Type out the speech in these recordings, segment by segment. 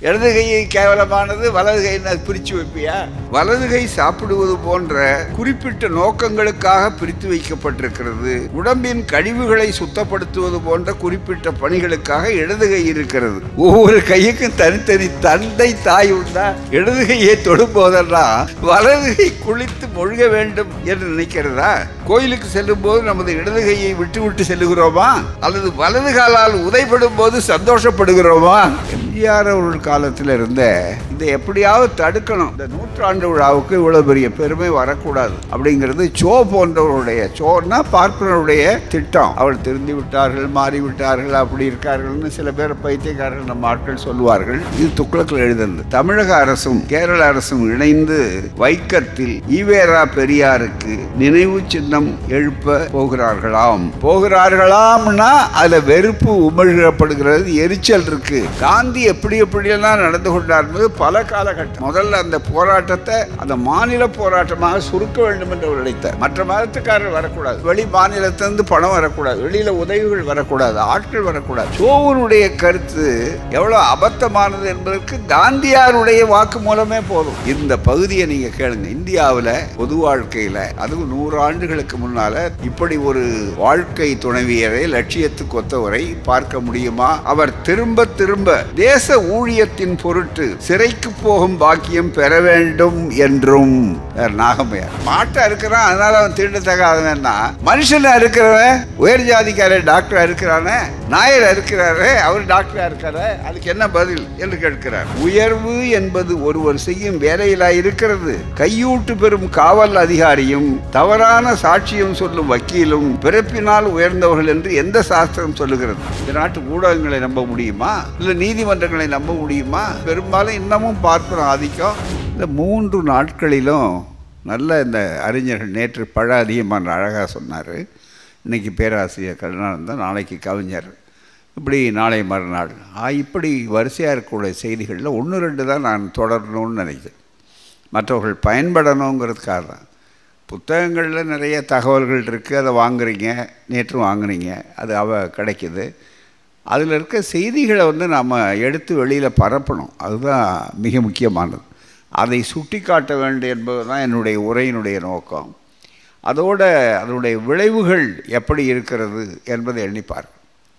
இடது கையை கேவலமானது வலது கையை பிரித்து வைப்பியா வலது கை சாப்பிடுவது போன்ற குறிப்பிட்ட நோக்கங்களுக்காக பிரித்து வைக்கப்பட்டிருக்கிறது உடம்பின் கழிவுகளை சுத்தப்படுத்துவது போன்ற குறிப்பிட்ட பணிகளுக்காக இடது கை இருக்கிறது ஒவ்வொரு கையுக்கும் தனித்தனி தந்தை தாய் உண்டா இடது கையை தொடும் போதெல்லாம் வலது கை குளித்து மொழிக வேண்டும் என்று நினைக்கிறதா கோயிலுக்கு செல்லும் போது நமது இடது கையை விட்டு விட்டு செல்லுகிறோமா அல்லது வலது காலால் உதைப்படும் போது சந்தோஷப்படுகிறோமா எம்ஜிஆர் அவர்கள் காலத்தில் இருந்த இதை எப்படியாவது தடுக்கணும் இந்த நூற்றாண்டு விழாவுக்கு இவ்வளவு பெரிய பெருமை வரக்கூடாது அப்படிங்கிறது சோ போன்றவருடைய சோன்னா பார்ப்பனருடைய திட்டம் அவள் திருந்தி விட்டார்கள் மாறி விட்டார்கள் அப்படி இருக்கார்கள்னு சில பேர் பைத்தியக்காரர்கள் நம்ம ஆட்கள் சொல்லுவார்கள் இது துக்ளக்கில் எழுதுனது தமிழக அரசும் கேரள அரசும் இணைந்து வைக்கத்தில் ஈவேரா பெரியாருக்கு நினைவு சின்னம் எழுப்ப போகிறார்களாம் போகிறார்களாம்னா அதுல வெறுப்பு உமிழ்கப்படுகிறது எரிச்சல் இருக்கு காந்தி எப்படி எப்படியெல்லாம் நடந்து கொண்டார் என்பது பல காலகட்டம் முதல்ல அந்த போராட்டத்தை அந்த மாநில போராட்டமாக சுருக்க வேண்டும் என்று அவர் நினைத்தார் மற்ற மதத்துக்காரர் வரக்கூடாது வெளி மாநிலத்திலிருந்து பணம் வரக்கூடாது வெளியில உதவிகள் வரக்கூடாது ஆட்கள் வரக்கூடாது சோவனுடைய கருத்து எவ்வளவு அபத்தமானது என்பதற்கு காந்தியாருடைய வாக்கு மூலமே போதும் இந்த பகுதியை நீங்க கேளுங்க இந்தியாவில் பொது வாழ்க்கையில அதுவும் நூறு ஆண்டுகளுக்கு முன்னால இப்படி ஒரு வாழ்க்கை துணைவியரை லட்சியத்துக்கு ஒத்தவரை பார்க்க முடியுமா அவர் திரும்ப திரும்ப தேச ஊழியத்தின் பொருட்டு சிறைக்கு போகும் பாக்கியம் பெற வேண்டும் என்றும் யார் நாகம்மையார் மாட்டா இருக்கிறான் அதனால அவன் தீண்டத்தகாதவன்னா மனுஷனா இருக்கிறவன் உயர் ஜாதிக்காரன் டாக்டரா இருக்கிறானே நாயர் இருக்கிறாரு அவர் டாக்டரா இருக்காரு அதுக்கு என்ன பதில் என்று கேட்கிறார் உயர்வு என்பது ஒருவர் செய்யும் வேலையிலா இருக்கிறது கையூட்டு பெறும் காவல் அதிகாரியும் தவறான சாட்சியம் சொல்லும் வக்கீலும் பிறப்பினால் உயர்ந்தவர்கள் என்று எந்த சாஸ்திரம் சொல்லுகிறது இந்த நாட்டு ஊடகங்களை நம்ப முடியுமா இல்ல நீதிமன்றங்களை நம்ப முடியுமா பெரும்பாலும் இன்னமும் பார்க்கிறோம் ஆதிக்கம் இந்த மூன்று நாட்களிலும் நல்ல இந்த அறிஞர்கள் நேற்று பழ அதிகமான அழகாக சொன்னார் இன்னைக்கு பேராசிரியர் கருணானந்தன் நாளைக்கு கவிஞர் இப்படி நாளை மறுநாள் ஆ, இப்படி வரிசையாக இருக்கக்கூடிய செய்திகளில் ஒன்று ரெண்டு தான் நான் தொடரணும்னு நினைக்கிறேன் மற்றவர்கள் பயன்படணுங்கிறதுக்காக தான் புத்தகங்களில் நிறைய தகவல்கள் இருக்குது அதை வாங்குறீங்க நேற்று வாங்குனீங்க அது அவ கிடைக்குது அதில் இருக்க செய்திகளை வந்து நாம் எடுத்து வெளியில் பரப்பணும் அதுதான் மிக முக்கியமானது அதை சுட்டி காட்ட வேண்டும் என்பது தான் என்னுடைய உரையினுடைய நோக்கம் அதோட அதனுடைய விளைவுகள் எப்படி இருக்கிறது என்பதை எண்ணி பார்க்கணும்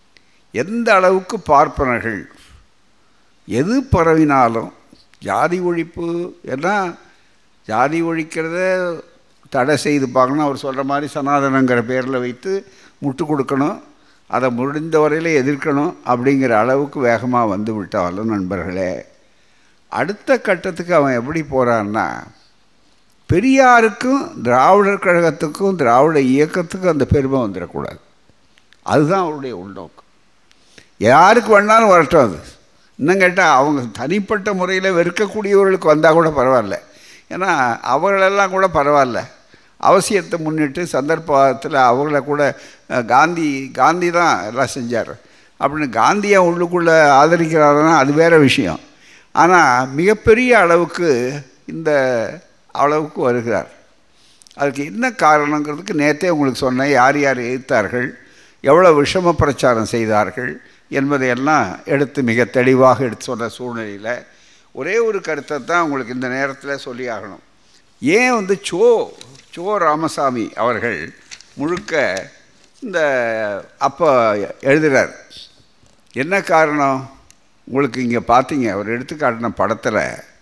எந்த அளவுக்கு பார்ப்பனர்கள் எது பரவினாலும் ஜாதி ஒழிப்பு ஏன்னா ஜாதி ஒழிக்கிறத தடை செய்து பார்க்கணும் அவர் சொல்கிற மாதிரி சனாதனங்கிற பேரில் வைத்து முட்டு கொடுக்கணும் அதை முடிந்த வரையில் எதிர்க்கணும் அப்படிங்கிற அளவுக்கு வேகமாக வந்து விட்டாலும் நண்பர்களே அடுத்த கட்டத்துக்கு அவன் எப்படி போகிறான்னா பெரியாருக்கும் திராவிடர் கழகத்துக்கும் திராவிட இயக்கத்துக்கும் அந்த பெருமை வந்துடக்கூடாது அதுதான் அவருடைய உள்நோக்கம் யாருக்கு வேணாலும் வரட்டும் அது இன்னும் கேட்டால் அவங்க தனிப்பட்ட முறையில் வெறுக்கக்கூடியவர்களுக்கு வந்தால் கூட பரவாயில்ல ஏன்னா அவர்களெல்லாம் கூட பரவாயில்ல அவசியத்தை முன்னிட்டு சந்தர்ப்பத்தில் அவங்கள கூட அஹ், காந்தி காந்தி தான் எல்லாம் செஞ்சார் அப்படின்னு காந்தியை உள்ளுக்குள்ளே ஆதரிக்கிறாருன்னா அது வேறு விஷயம் ஆனால் மிகப்பெரிய அளவுக்கு இந்த அளவுக்கு வருகிறார் அதுக்கு என்ன காரணங்கிறதுக்கு நேற்றே உங்களுக்கு சொன்னேன் யார் யார் எதிர்த்தார்கள் எவ்வளோ விஷம பிரச்சாரம் செய்தார்கள் என்பதையெல்லாம் எடுத்து மிக தெளிவாக எடுத்து சொன்ன சூழ்நிலையில் ஒரே ஒரு கருத்தை தான் உங்களுக்கு இந்த நேரத்தில் சொல்லி ஆகணும் ஏன் வந்து சோ சோ ராமசாமி அவர்கள் முழுக்க இந்த அப்போ எழுதுகிறார் என்ன காரணம் உங்களுக்கு இங்கே பார்த்தீங்க அவர் எடுத்து காட்டின படத்தில்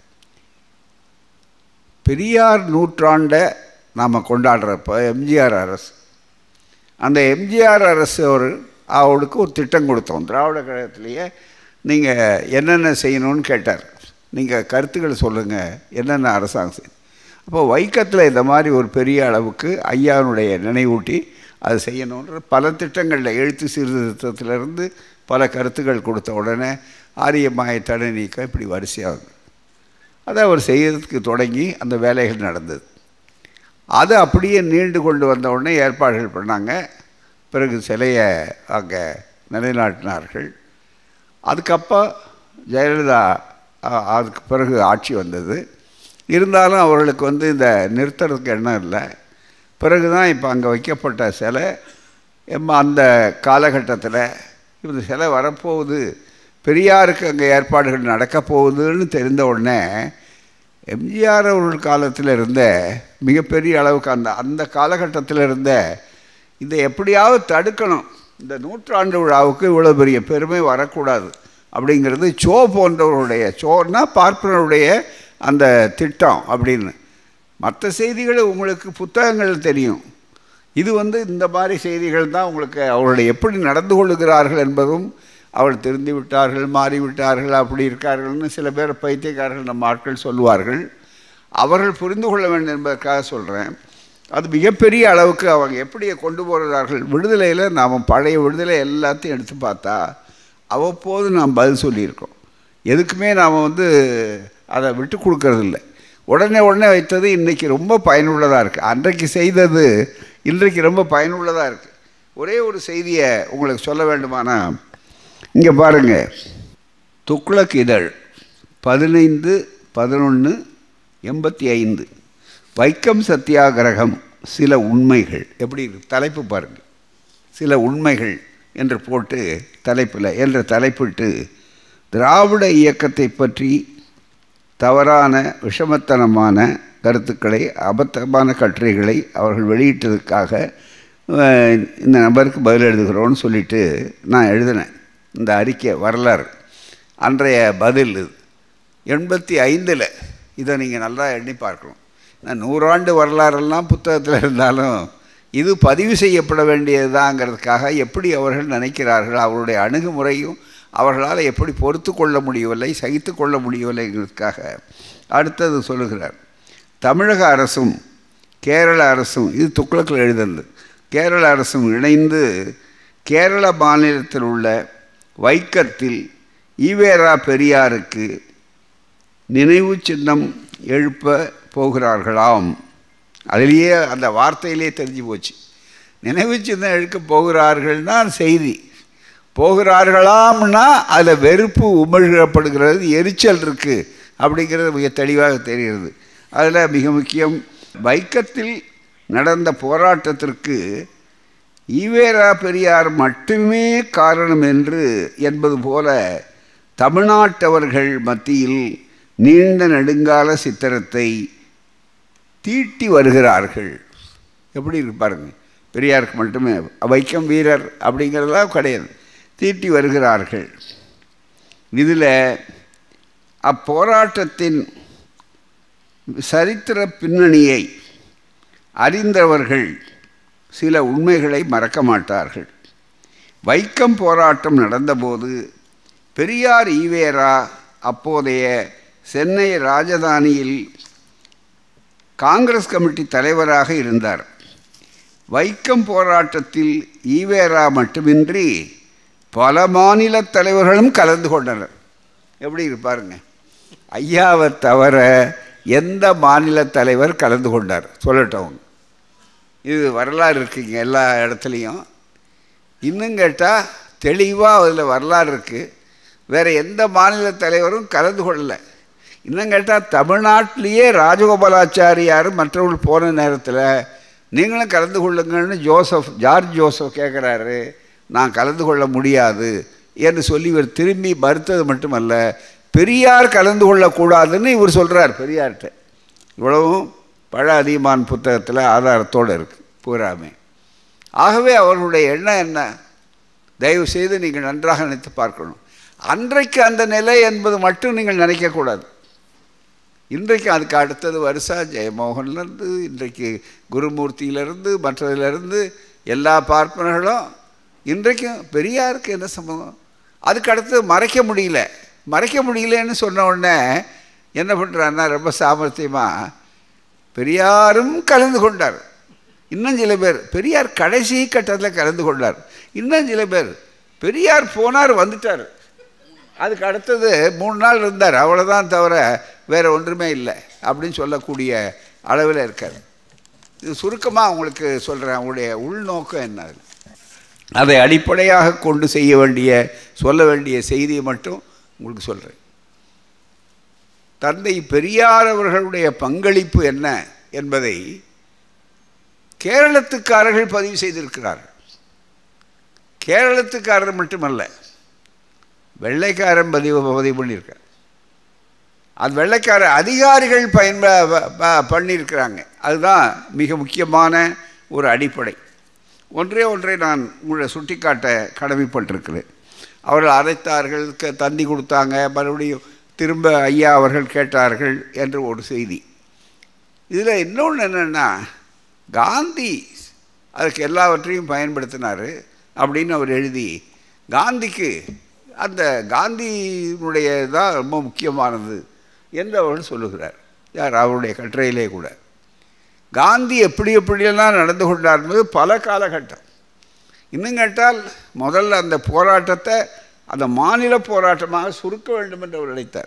பெரியார் நூற்றாண்டை நாம் கொண்டாடுறப்ப எம்ஜிஆர் அரசு அந்த எம்ஜிஆர் அரசு ஒரு அவளுக்கு ஒரு திட்டம் கொடுத்தோம் திராவிட கழகத்திலேயே நீங்கள் என்னென்ன செய்யணும்னு கேட்டார் நீங்கள் கருத்துக்கள் சொல்லுங்கள் என்னென்ன அரசாங்கம் செய்யும் அப்போ வைக்கத்தில் இந்த மாதிரி ஒரு பெரிய அளவுக்கு ஐயாவுடைய நினைவூட்டி அது செய்யணுன்ற பல திட்டங்களில் எழுத்து சீர்திருத்தத்திலிருந்து பல கருத்துக்கள் கொடுத்த உடனே ஆரியமாய தடை நீக்கம் இப்படி வரிசையாகுது அதை அவர் செய்யறதுக்கு தொடங்கி அந்த வேலைகள் நடந்தது அது அப்படியே நீண்டு கொண்டு வந்த உடனே ஏற்பாடுகள் பண்ணாங்க பிறகு சிலையை அங்கே நிலைநாட்டினார்கள் அதுக்கப்புறம் ஜெயலலிதா அ- அதுக்கு பிறகு ஆட்சி வந்தது இருந்தாலும் அவர்களுக்கு வந்து இந்த நிறுத்துறதுக்கு எண்ணம் இல்லை பிறகு தான் இப்போ அங்கே வைக்கப்பட்ட சிலை எம்ம அந்த காலகட்டத்தில் இந்த சிலை வரப்போகுது பெரியாருக்கு அங்கே ஏற்பாடுகள் நடக்கப் போகுதுன்னு தெரிந்த உடனே எம்ஜிஆர் அவர்கள் காலத்தில் இருந்த மிகப்பெரிய அளவுக்கு அந்த அந்த காலகட்டத்தில் இருந்த இதை எப்படியாவது தடுக்கணும் இந்த நூற்றாண்டு விழாவுக்கு இவ்வளோ பெரிய பெருமை வரக்கூடாது அப்படிங்கிறது சோ போன்றவருடைய சோன்னா பார்ப்பனருடைய அந்த திட்டம் அப்படின்னு மற்ற செய்திகள் உங்களுக்கு புத்தகங்கள் தெரியும் இது வந்து இந்த மாதிரி செய்திகள் தான் உங்களுக்கு அவர்களுடைய எப்படி நடந்து கொள்ளுகிறார்கள் என்பதும் அவள் திருந்தி விட்டார்கள் மாறிவிட்டார்கள் அப்படி இருக்கார்கள்னு சில பேர் பைத்தியக்காரர்கள் நம்ம ஆட்கள் சொல்லுவார்கள் அவர்கள் புரிந்து கொள்ள வேண்டும் என்பதற்காக சொல்கிறேன் அது மிகப்பெரிய அளவுக்கு அவங்க எப்படி கொண்டு போகிறார்கள் விடுதலையில் நாம் பழைய விடுதலை எல்லாத்தையும் எடுத்து பார்த்தா அவ்வப்போது நாம் பதில் சொல்லியிருக்கோம் எதுக்குமே நாம் வந்து அதை விட்டு கொடுக்கறதில்ல உடனே உடனே வைத்தது இன்றைக்கி ரொம்ப பயனுள்ளதாக இருக்குது அன்றைக்கு செய்தது இன்றைக்கு ரொம்ப பயனுள்ளதாக இருக்குது ஒரே ஒரு செய்தியை உங்களுக்கு சொல்ல வேண்டுமானா இங்கே பாருங்கள் துக்ளக் இதழ் பதினைந்து பதினொன்று எண்பத்தி ஐந்து வைக்கம் சத்தியாகிரகம் சில உண்மைகள் எப்படி இருக்கு தலைப்பு பாருங்கள் சில உண்மைகள் என்று போட்டு தலைப்பில் என்ற தலைப்பிட்டு திராவிட இயக்கத்தை பற்றி தவறான விஷமத்தனமான கருத்துக்களை அபத்தமான கட்டுரைகளை அவர்கள் வெளியிட்டதுக்காக அஹ், இந்த நபருக்கு பதில் எழுதுகிறோன்னு சொல்லிட்டு நான் எழுதினேன் இந்த அறிக்கை வரலாறு அன்றைய பதில் இது எண்பத்தி ஐந்தில் இதை நீங்கள் நல்லா எண்ணி பார்க்கணும் நான் நூறாண்டு வரலாறெல்லாம் புத்தகத்தில் இருந்தாலும் இது பதிவு செய்யப்பட வேண்டியதுதாங்கிறதுக்காக எப்படி அவர்கள் நினைக்கிறார்கள் அவருடைய அணுகுமுறையும் அவர்களால் எப்படி பொறுத்து கொள்ள முடியவில்லை சகித்து கொள்ள முடியவில்லைங்கிறதுக்காக அடுத்தது சொல்லுகிறார் தமிழக அரசும் கேரள அரசும் இது துக்ளக்கில் எழுதுனது கேரள அரசும் இணைந்து கேரள மாநிலத்தில் உள்ள வைக்கத்தில் ஈவேரா பெரியாருக்கு நினைவு சின்னம் எழுப்ப போகிறார்களாம் அதிலேயே அந்த வார்த்தையிலே தெரிஞ்சு போச்சு நினைவு சின்னம் எழுக்க போகிறார்கள்னா செய்தி போகிறார்களாம்னா அதில் வெறுப்பு உமிழ்கப்படுகிறது எரிச்சல் இருக்குது அப்படிங்கிறது மிக தெளிவாக தெரிகிறது அதில் மிக முக்கியம் வைக்கத்தில் நடந்த போராட்டத்திற்கு ஈவேரா பெரியார் மட்டுமே காரணம் என்று என்பது போல தமிழ்நாட்டவர்கள் மத்தியில் நீண்ட நெடுங்கால சித்திரத்தை தீட்டி வருகிறார்கள் எப்படி இருக்கு பாருங்க பெரியாருக்கு மட்டுமே வைக்கம் வீரர் அப்படிங்கிறதெல்லாம் கிடையாது தீட்டி வருகிறார்கள் இதில் அப்போராட்டத்தின் சரித்திர பின்னணியை அறிந்தவர்கள் சில உண்மைகளை மறக்க மாட்டார்கள் வைக்கம் போராட்டம் நடந்தபோது பெரியார் ஈவேரா அப்போதைய சென்னை ராஜதானியில் காங்கிரஸ் கமிட்டி தலைவராக இருந்தார் வைக்கம் போராட்டத்தில் ஈவேரா மட்டுமின்றி பல மாநில தலைவர்களும் கலந்து கொண்டனர் எப்படி இருப்பாருங்க ஐயாவை தவிர எந்த மாநில தலைவர் கலந்து கொண்டார் சொல்லட்டும் இது வரலாறு இருக்குங்க எல்லா இடத்துலையும் இன்னும் கேட்டால் தெளிவாக அதில் வரலாறு இருக்குது வேறு எந்த மாநில தலைவரும் கலந்து கொள்ளலை இன்னும் கேட்டால் தமிழ்நாட்டிலேயே ராஜகோபாலாச்சாரியார் மற்றவர்கள் போன நேரத்தில் நீங்களும் கலந்து கொள்ளுங்கன்னு ஜோசப் ஜார்ஜ் ஜோசப் கேட்குறாரு நான் கலந்து கொள்ள முடியாது என்று சொல்லி இவர் திரும்பி மறுத்தது மட்டுமல்ல பெரியார் கலந்து கொள்ளக்கூடாதுன்னு இவர் சொல்கிறார் பெரியார்கிட்ட இவ்வளவும் பழ அதிகமான் புத்தகத்தில் ஆதாரத்தோடு இருக்குது பூராமே ஆகவே அவர்களுடைய எண்ணம் என்ன தயவு செய்து நீங்கள் நன்றாக நினைத்து பார்க்கணும் அன்றைக்கு அந்த நிலை என்பது மட்டும் நீங்கள் நினைக்கக்கூடாது இன்றைக்கு அதுக்கு அடுத்தது வருஷா ஜெயமோகன்லேருந்து இன்றைக்கு குருமூர்த்தியிலேருந்து மற்றதிலிருந்து எல்லா பார்ப்பனர்களும் இன்றைக்கும் பெரியாருக்கு என்ன சம்பந்தம் அதுக்கு அடுத்து மறைக்க முடியல மறைக்க முடியலன்னு சொன்ன உடனே என்ன பண்ணுறாருன்னா ரொம்ப சாமர்த்தியமாக பெரியாரும் கலந்து கொண்டார் இன்னும் சில பேர் பெரியார் கடைசி கட்டத்தில் கலந்து கொண்டார் இன்னும் சில பேர் பெரியார் போனார் வந்துட்டார் அதுக்கு அடுத்தது மூணு நாள் இருந்தார் அவ்வளோதான் தவிர வேறு ஒன்றுமே இல்லை அப்படின்னு சொல்லக்கூடிய அளவில் இருக்கார் இது சுருக்கமாக உங்களுக்கு சொல்கிறேன் அவங்களுடைய உள்நோக்கம் என்ன அதுல. அதை அடிப்படையாக கொண்டு செய்ய வேண்டிய சொல்ல வேண்டிய செய்தியை மட்டும் உங்களுக்கு சொல்கிறேன் தந்தை பெரியார் அவர்களுடைய பங்களிப்பு என்ன என்பதை கேரளத்துக்காரர்கள் பதிவு செய்திருக்கிறார்கள் கேரளத்துக்காரர் மட்டுமல்ல வெள்ளைக்காரன் பதிவு பதிவு பண்ணியிருக்கார் அது வெள்ளைக்கார அதிகாரிகள் பயன்ப ப- ப- பண்ணியிருக்கிறாங்க அதுதான் மிக முக்கியமான ஒரு அடிப்படை ஒன்றே ஒன்றை நான் உங்களை சுட்டிக்காட்ட கடமைப்பட்டிருக்கிறேன் அவர்கள் அரைத்தார்கள் க- தந்தி கொடுத்தாங்க மறுபடியும் திரும்ப ஐயா அவர்கள் கேட்டார்கள் என்று ஒரு செய்தி இதில் இன்னொன்று என்னென்னா காந்தி அதுக்கு எல்லாவற்றையும் பயன்படுத்தினார் அப்படின்னு அவர் எழுதி காந்திக்கு அந்த காந்தியினுடைய தான் ரொம்ப முக்கியமானது என்று அவர்கள் சொல்லுகிறார் யார் அவருடைய கட்டுரையிலே கூட காந்தி எப்படி எப்படியெல்லாம் நடந்து கொண்டார் என்பது பல காலகட்டம் இன்னும் கேட்டால் முதல்ல அந்த போராட்டத்தை அந்த மாநில போராட்டமாக சுருக்க வேண்டும் என்று அவர் நினைத்தார்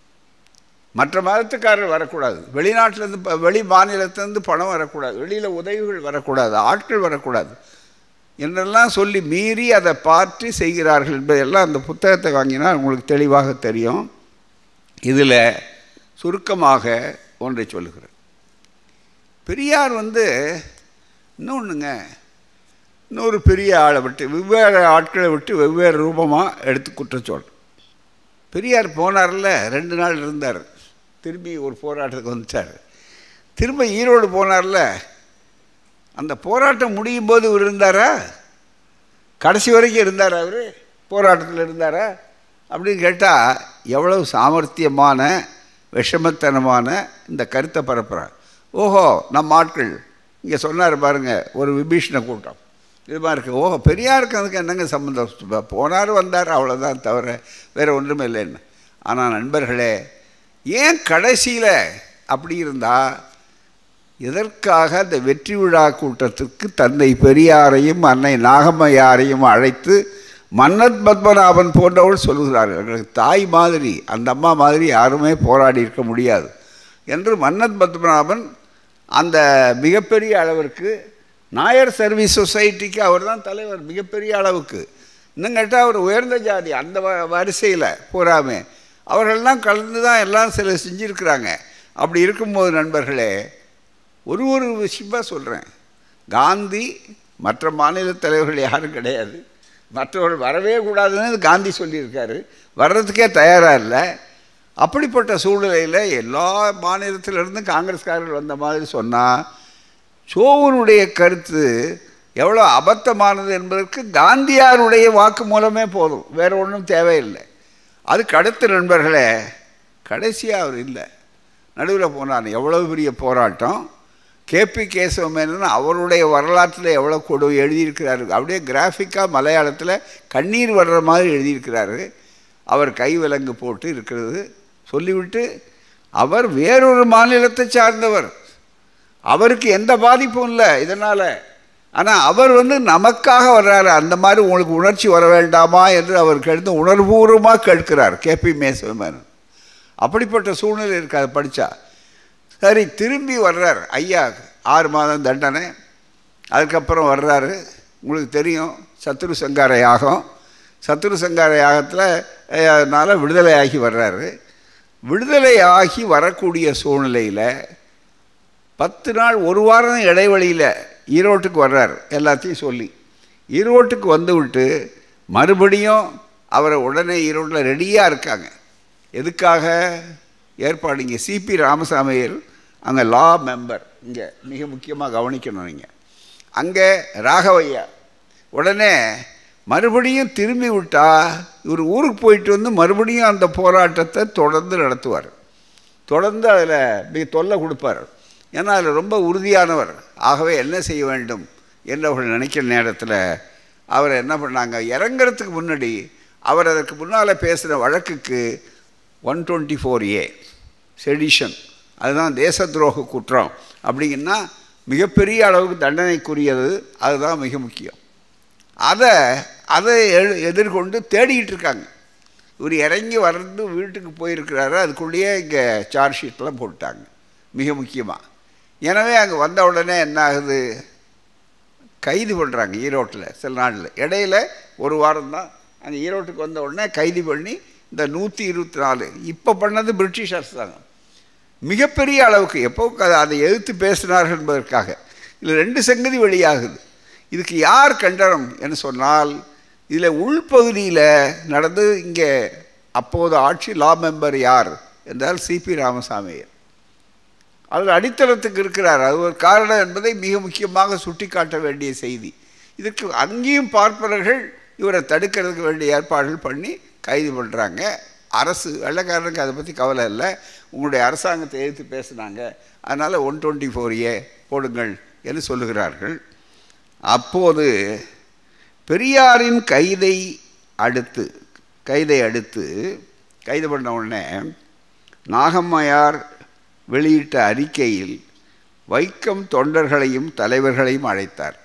மற்ற மதத்துக்காரர் வரக்கூடாது வெளிநாட்டிலேருந்து ப- வெளி மாநிலத்திலேருந்து பணம் வரக்கூடாது வெளியில் உதவிகள் வரக்கூடாது ஆட்கள் வரக்கூடாது என்றெல்லாம் சொல்லி மீறி அதை பார்த்து செய்கிறார்கள் என்பதெல்லாம் அந்த புத்தகத்தை வாங்கினா உங்களுக்கு தெளிவாக தெரியும் இதில் சுருக்கமாக ஒன்றை சொல்லுகிறேன் பெரியார் வந்து இன்னொன்றுங்க இன்னொரு பெரிய ஆளை விட்டு வெவ்வேறு ஆட்களை விட்டு வெவ்வேறு ரூபமாக எடுத்து குற்றச்சொல் பெரியார் போனார்ல ரெண்டு நாள் இருந்தார் திரும்பி ஒரு போராட்டத்துக்கு வந்துட்டார் திரும்ப ஈரோடு போனார்ல அந்த போராட்டம் முடியும் போது இவர் இருந்தாரா கடைசி வரைக்கும் இருந்தாரா அவர் போராட்டத்தில் இருந்தாரா அப்படின்னு கேட்டால் எவ்வளவு சாமர்த்தியமான விஷமத்தனமான இந்த கருத்தை பரப்புகிறார் ஓஹோ நம்ம ஆட்கள் இங்கே சொன்னார் பாருங்க ஒரு விபீஷண கூட்டம் இது மாதிரி இருக்கு ஓஹோ பெரியாருக்கு அதுக்கு என்னங்க சம்மந்தம் போனார் வந்தார் அவ்வளோதான் தவிர வேறு ஒன்றுமே இல்லைன்னு ஆனால் நண்பர்களே ஏன் கடைசியில் அப்படி இருந்தால் எதற்காக அந்த வெற்றி விழா கூட்டத்திற்கு தந்தை பெரியாரையும் அன்னை நாகம்மையாரையும் அழைத்து மன்னத் பத்மநாபன் போன்றவர்கள் சொல்லுகிறார்கள் எங்களுக்கு தாய் மாதிரி அந்த அம்மா மாதிரி யாருமே போராடி இருக்க முடியாது என்று மன்னத் பத்மநாபன் அந்த மிகப்பெரிய அளவிற்கு நாயர் சர்வீஸ் சொசைட்டிக்கு அவர் தான் தலைவர் மிகப்பெரிய அளவுக்கு இன்னும் கேட்டால் அவர் உயர்ந்த ஜாதி அந்த வ வரிசையில் பூராமே அவர்கள்லாம் கலந்து தான் எல்லாம் சில செஞ்சுருக்கிறாங்க அப்படி இருக்கும்போது நண்பர்களே ஒரு ஒரு விஷயமாக சொல்கிறேன் காந்தி மற்ற மாநில தலைவர்கள் யாரும் கிடையாது மற்றவர்கள் வரவே கூடாதுன்னு காந்தி சொல்லியிருக்காரு வர்றதுக்கே தயாராக இல்லை அப்படிப்பட்ட சூழ்நிலையில் எல்லா மாநிலத்திலிருந்தும் காங்கிரஸ்காரர்கள் வந்த மாதிரி சொன்னால் சோவனுடைய கருத்து எவ்வளோ அபத்தமானது என்பதற்கு காந்தியாருடைய வாக்கு மூலமே போதும் வேறு ஒன்றும் தேவையில்லை அதுக்கு அடுத்த நண்பர்களே கடைசியாக அவர் இல்லை நடுவில் போனார் எவ்வளோ பெரிய போராட்டம் கேபி கேசவமேனன் அவருடைய வரலாற்றில் எவ்வளோ கொடு எழுதியிருக்கிறாரு அப்படியே கிராஃபிக்காக மலையாளத்தில் கண்ணீர் வர்ற மாதிரி எழுதியிருக்கிறாரு அவர் கை விலங்கு போட்டு இருக்கிறது சொல்லிவிட்டு அவர் வேறொரு மாநிலத்தை சார்ந்தவர் அவருக்கு எந்த பாதிப்பும் இல்லை இதனால் ஆனால் அவர் வந்து நமக்காக வர்றாரு அந்த மாதிரி உங்களுக்கு உணர்ச்சி வர வேண்டாமா என்று அவர் கேட்டு உணர்வுபூர்வமாக கேட்கிறார் கேபி மேசவமேனன் அப்படிப்பட்ட சூழ்நிலை இருக்கு அதை படித்தா சரி திரும்பி வர்றார் ஐயா ஆறு மாதம் தண்டனை அதுக்கப்புறம் வர்றாரு உங்களுக்கு தெரியும் சத்துரு சங்கார யாகம் சத்துரு சங்கார யாகத்தில் அதனால் விடுதலை ஆகி வர்றாரு விடுதலை ஆகி வரக்கூடிய சூழ்நிலையில் பத்து நாள் ஒரு வாரம் இடைவெளியில் ஈரோட்டுக்கு வர்றார் எல்லாத்தையும் சொல்லி ஈரோட்டுக்கு வந்து விட்டு மறுபடியும் அவரை உடனே ஈரோட்டில் ரெடியாக இருக்காங்க எதுக்காக ஏற்பாடு இங்கே சிபி ராமசாமியர் அங்கே லா மெம்பர் இங்கே மிக முக்கியமாக கவனிக்கணும் நீங்கள் அங்கே ராகவையா உடனே மறுபடியும் திரும்பி விட்டால் இவர் ஊருக்கு போயிட்டு வந்து மறுபடியும் அந்த போராட்டத்தை தொடர்ந்து நடத்துவார் தொடர்ந்து அதில் மிக தொல்லை கொடுப்பார் ஏன்னா அதில் ரொம்ப உறுதியானவர் ஆகவே என்ன செய்ய வேண்டும் என்று அவர்கள் நினைக்கிற நேரத்தில் அவர் என்ன பண்ணாங்க இறங்குறதுக்கு முன்னாடி அவர் அதற்கு முன்னால் பேசுகிற வழக்குக்கு one twenty four A sedition அதுதான் தேச துரோக குற்றம் அப்படிங்கன்னா மிகப்பெரிய அளவுக்கு தண்டனைக்குரியது அதுதான் மிக முக்கியம் அதை அதை எழு எதிர்கொண்டு தேடிக்கிட்டு இருக்காங்க இவர் இறங்கி வர்றது வீட்டுக்கு போயிருக்கிறாரு அதுக்குள்ளேயே இங்கே சார்ஜ் ஷீட்லாம் போட்டாங்க மிக முக்கியமாக எனவே அங்கே வந்த உடனே என்ன ஆகுது கைது பண்ணுறாங்க ஈரோட்டில் சில நாளில் இடையில ஒரு வாரம் தான் அந்த ஈரோட்டுக்கு வந்த உடனே கைது பண்ணி இந்த நூற்றி இருபத்தி நாலு இப்போ பண்ணது பிரிட்டிஷ் அரசாங்கம் மிகப்பெரிய அளவுக்கு எப்போ க- அதை எதிர்த்து பேசினார்கள் என்பதற்காக இதில் ரெண்டு சங்கதி வெளியாகுது இதுக்கு யார் கண்டனம் என்று சொன்னால் இதில் உள்பகுதியில் நடந்து இங்கே அப்போது ஆட்சி லா மெம்பர் யார் என்றால் சிபி ராமசாமியர் அவர் அடித்தளத்துக்கு இருக்கிறார் அது ஒரு காரணம் என்பதை மிக முக்கியமாக சுட்டிக்காட்ட வேண்டிய செய்தி இதற்கு அங்கேயும் பார்ப்பவர்கள் இவரை தடுக்கிறதுக்கு வேண்டிய ஏற்பாடுகள் பண்ணி கைது பண்ணுறாங்க அரசு வெள்ளைக்காரனுக்கு அதை பற்றி கவலை இல்லை உங்களுடைய அரசாங்கத்தை எதிர்த்து பேசுனாங்க அதனால் ஒன் டுவெண்ட்டி ஃபோர் ஏ போடுங்கள் என்று சொல்லுகிறார்கள் அப்போது பெரியாரின் கைதை அடுத்து கைதை அடுத்து கைது பண்ண உடனே நாகம்மையார் வெளியிட்ட அறிக்கையில் வைக்கம் தொண்டர்களையும் தலைவர்களையும் அழைத்தார்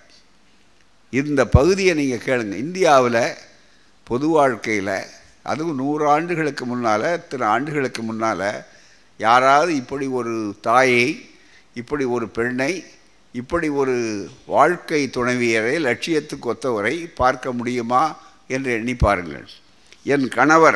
இந்த பகுதியை நீங்கள் கேளுங்க இந்தியாவில் பொது வாழ்க்கையில் அதுவும் நூறு ஆண்டுகளுக்கு முன்னால் இத்தனை ஆண்டுகளுக்கு முன்னால் யாராவது இப்படி ஒரு தாயை இப்படி ஒரு பெண்ணை இப்படி ஒரு வாழ்க்கை துணைவியரை லட்சியத்துக்கு ஒத்தவரை பார்க்க முடியுமா என்று எண்ணி பாருங்கள் என் கணவர்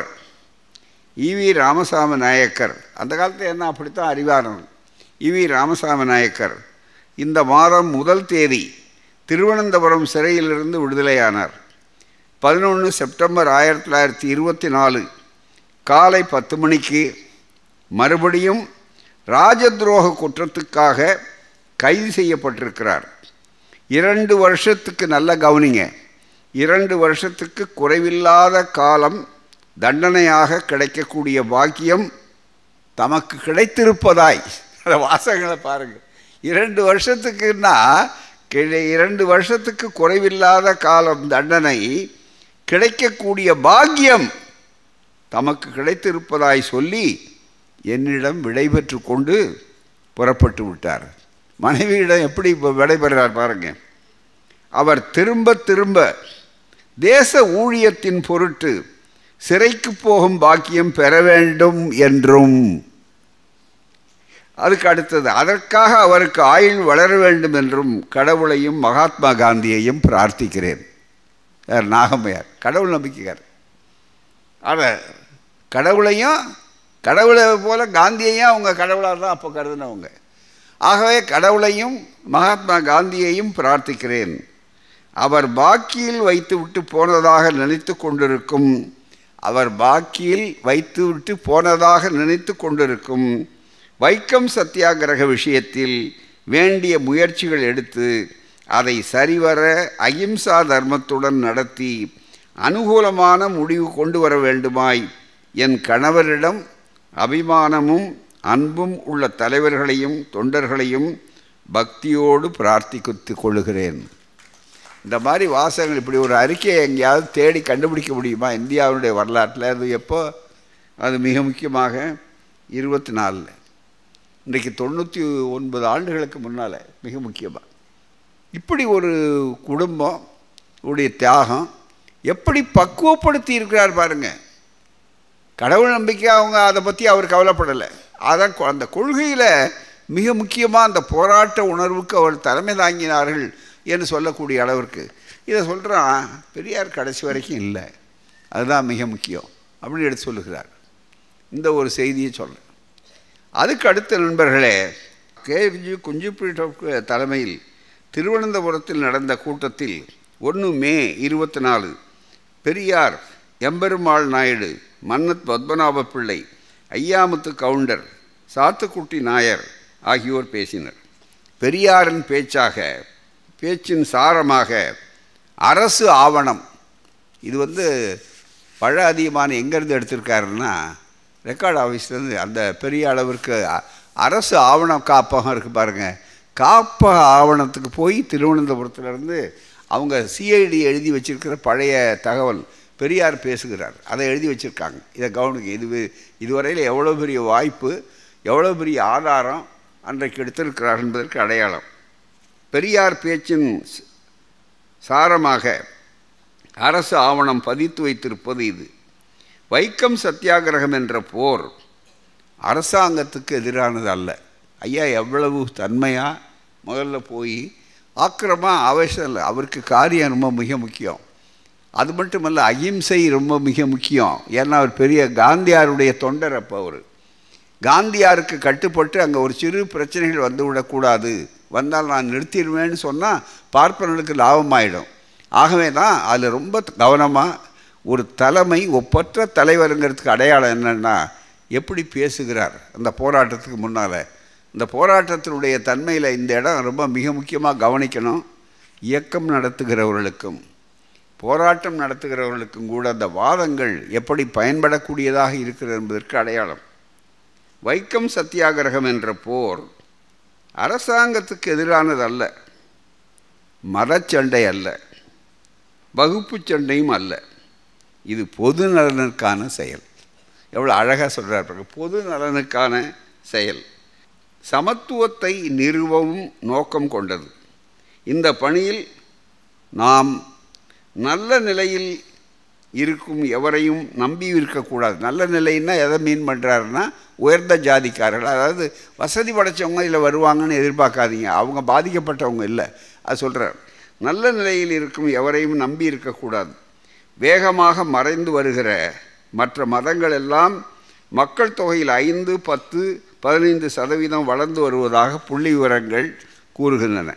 ஈவி ராமசாமி நாயக்கர் அந்த காலத்தில் என்ன அப்படித்தான் அறிவாரன் ஈவி ராமசாமி நாயக்கர் இந்த மாதம் முதல் தேதி திருவனந்தபுரம் சிறையிலிருந்து விடுதலையானார் பதினொன்று செப்டம்பர் ஆயிரத்தி தொள்ளாயிரத்தி இருபத்தி நாலு காலை பத்து மணிக்கு மறுபடியும் ராஜத்ரோக குற்றத்துக்காக கைது செய்யப்பட்டிருக்கிறார் இரண்டு வருஷத்துக்கு நல்ல கவனிங்க இரண்டு வருஷத்துக்கு குறைவில்லாத காலம் தண்டனையாக கிடைக்கக்கூடிய பாக்கியம் தமக்கு கிடைத்திருப்பதாய் அந்த வாசகங்களை பாருங்கள் இரண்டு வருஷத்துக்குன்னா கிழ இரண்டு வருஷத்துக்கு குறைவில்லாத காலம் தண்டனை கிடைக்கக்கூடிய பாக்கியம் தமக்கு கிடைத்திருப்பதாய் சொல்லி என்னிடம் விடைபெற்று கொண்டு புறப்பட்டு விட்டார் மனைவியிடம் எப்படி இப்போ விடைபெறார் பாருங்க அவர் திரும்ப திரும்ப தேச ஊழியத்தின் பொருட்டு சிறைக்கு போகும் பாக்கியம் பெற வேண்டும் என்றும் அதுக்கு அடுத்தது அதற்காக அவருக்கு ஆயுள் வளர வேண்டும் என்றும் கடவுளையும் மகாத்மா காந்தியையும் பிரார்த்திக்கிறேன் யார் நாகம்மையார் கடவுள் நம்பிக்கையார் ஆனால் கடவுளையும் கடவுளை போல காந்தியையும் அவங்க கடவுளாக தான் அப்போ கருதினவங்க ஆகவே கடவுளையும் மகாத்மா காந்தியையும் பிரார்த்திக்கிறேன் அவர் பாக்கியில் வைத்து விட்டு போனதாக நினைத்து கொண்டிருக்கும் அவர் பாக்கியில் வைத்து விட்டு போனதாக நினைத்து கொண்டிருக்கும் வைக்கம் சத்தியாகிரக விஷயத்தில் வேண்டிய முயற்சிகள் எடுத்து அதை சரிவர அகிம்சா தர்மத்துடன் நடத்தி அனுகூலமான முடிவு கொண்டு வர வேண்டுமாய் என் கணவரிடம் அபிமானமும் அன்பும் உள்ள தலைவர்களையும் தொண்டர்களையும் பக்தியோடு பிரார்த்தித்து கொள்ளுகிறேன் இந்த மாதிரி வாசகங்கள் இப்படி ஒரு அறிக்கையை எங்கேயாவது தேடி கண்டுபிடிக்க முடியுமா இந்தியாவுடைய வரலாற்றில் அது எப்போ அது மிக முக்கியமாக இருபத்தி நாலில் இன்றைக்கு தொண்ணூற்றி ஒன்பது ஆண்டுகளுக்கு முன்னால் மிக முக்கியமாக இப்படி ஒரு குடும்பம் உடைய தியாகம் எப்படி பக்குவப்படுத்தி இருக்கிறார் பாருங்க கடவுள் நம்பிக்கை அவங்க அதை பற்றி அவர் கவலைப்படலை அதான் கொ- அந்த கொள்கையில் மிக முக்கியமாக அந்த போராட்ட உணர்வுக்கு அவர் தலைமை தாங்கினார்கள் என்று சொல்லக்கூடிய அளவிற்கு இதை சொல்கிறான் பெரியார் கடைசி வரைக்கும் இல்லை அதுதான் மிக முக்கியம் அப்படின்னு எடுத்து சொல்லுகிறார் இந்த ஒரு செய்தியை சொல்கிறேன் அதுக்கு அடுத்த நண்பர்களே கேஜி குஞ்சுப்பீட்ட தலைமையில் திருவனந்தபுரத்தில் நடந்த கூட்டத்தில் ஒன்று மே இருபத்தி நாலு பெரியார் எம்பெருமாள் நாயுடு மன்னத் பத்மநாப பிள்ளை ஐயாமுத்து கவுண்டர் சாத்துக்குட்டி நாயர் ஆகியோர் பேசினர் பெரியாரின் பேச்சாக பேச்சின் சாரமாக அரசு ஆவணம் இது வந்து பழ அதிகமான எங்கேருந்து எடுத்திருக்காருன்னா ரெக்கார்ட் ஆஃபீஸ்லேருந்து அந்த பெரிய அளவிற்கு அ- அரசு ஆவண காப்பகம் இருக்குது பாருங்கள் காப்பக ஆவணத்துக்கு போய் திருவனந்தபுரத்துலேருந்து அவங்க சிஐடி எழுதி வச்சிருக்கிற பழைய தகவல் பெரியார் பேசுகிறார் அதை எழுதி வச்சுருக்காங்க இதை கவனிங்க இது இதுவரையில் எவ்வளோ பெரிய வாய்ப்பு எவ்வளோ பெரிய ஆதாரம் அன்றைக்கு எடுத்திருக்கிறார் என்பதற்கு அடையாளம் பெரியார் பேச்சின் ச- சாரமாக அரசு ஆவணம் பதித்து வைத்திருப்பது இது வைக்கம் சத்தியாகிரகம் என்ற போர் அரசாங்கத்துக்கு எதிரானது அல்ல ஐயா எவ்வளவு தன்மையாக முதல்ல போய் ஆக்கிரமாக அவசியம் இல்லை அவருக்கு காரியம் ரொம்ப மிக முக்கியம் அது மட்டுமல்ல அகிம்சை ரொம்ப மிக முக்கியம் ஏன்னா அவர் பெரிய காந்தியாருடைய தொண்டர் அப்போ அவர் காந்தியாருக்கு கட்டுப்பட்டு அங்கே ஒரு சிறு பிரச்சனைகள் வந்து விடக்கூடாது வந்தால் நான் நிறுத்திடுவேன்னு சொன்னால் பார்ப்பனர்களுக்கு லாபமாயிடும் ஆகவே தான் அதில் ரொம்ப கவனமாக ஒரு தலைமை ஒப்பற்ற தலைவருங்கிறதுக்கு அடையாளம் என்னென்னா எப்படி பேசுகிறார் அந்த போராட்டத்துக்கு முன்னால் இந்த போராட்டத்தினுடைய தன்மையில் இந்த இடம் ரொம்ப மிக முக்கியமாக கவனிக்கணும் இயக்கம் நடத்துகிறவர்களுக்கும் போராட்டம் நடத்துகிறவர்களுக்கும் கூட அந்த வாதங்கள் எப்படி பயன்படக்கூடியதாக இருக்கிறது என்பதற்கு அடையாளம் வைக்கம் சத்தியாகிரகம் என்ற போர் அரசாங்கத்துக்கு எதிரானது அல்ல மதச்சண்டை அல்ல வகுப்பு சண்டையும் அல்ல இது பொது நலனுக்கான செயல் எவ்வளோ அழகாக சொல்கிறார் பாருங்க பொது நலனுக்கான செயல் சமத்துவத்தை நிறுவவும் நோக்கம் கொண்டது இந்த பணியில் நாம் நல்ல நிலையில் இருக்கும் எவரையும் நம்பி இருக்கக்கூடாது நல்ல நிலைன்னா எதை மீன் பண்ணுறாருன்னா உயர்ந்த ஜாதிக்காரர்கள் அதாவது வசதி படைச்சவங்க இதில் வருவாங்கன்னு எதிர்பார்க்காதீங்க அவங்க பாதிக்கப்பட்டவங்க இல்லை அது சொல்கிறார் நல்ல நிலையில் இருக்கும் எவரையும் நம்பி இருக்கக்கூடாது வேகமாக மறைந்து வருகிற மற்ற மதங்கள் எல்லாம் மக்கள் தொகையில் ஐந்து பத்து பதினைந்து சதவீதம் வளர்ந்து வருவதாக புள்ளி விவரங்கள் கூறுகின்றன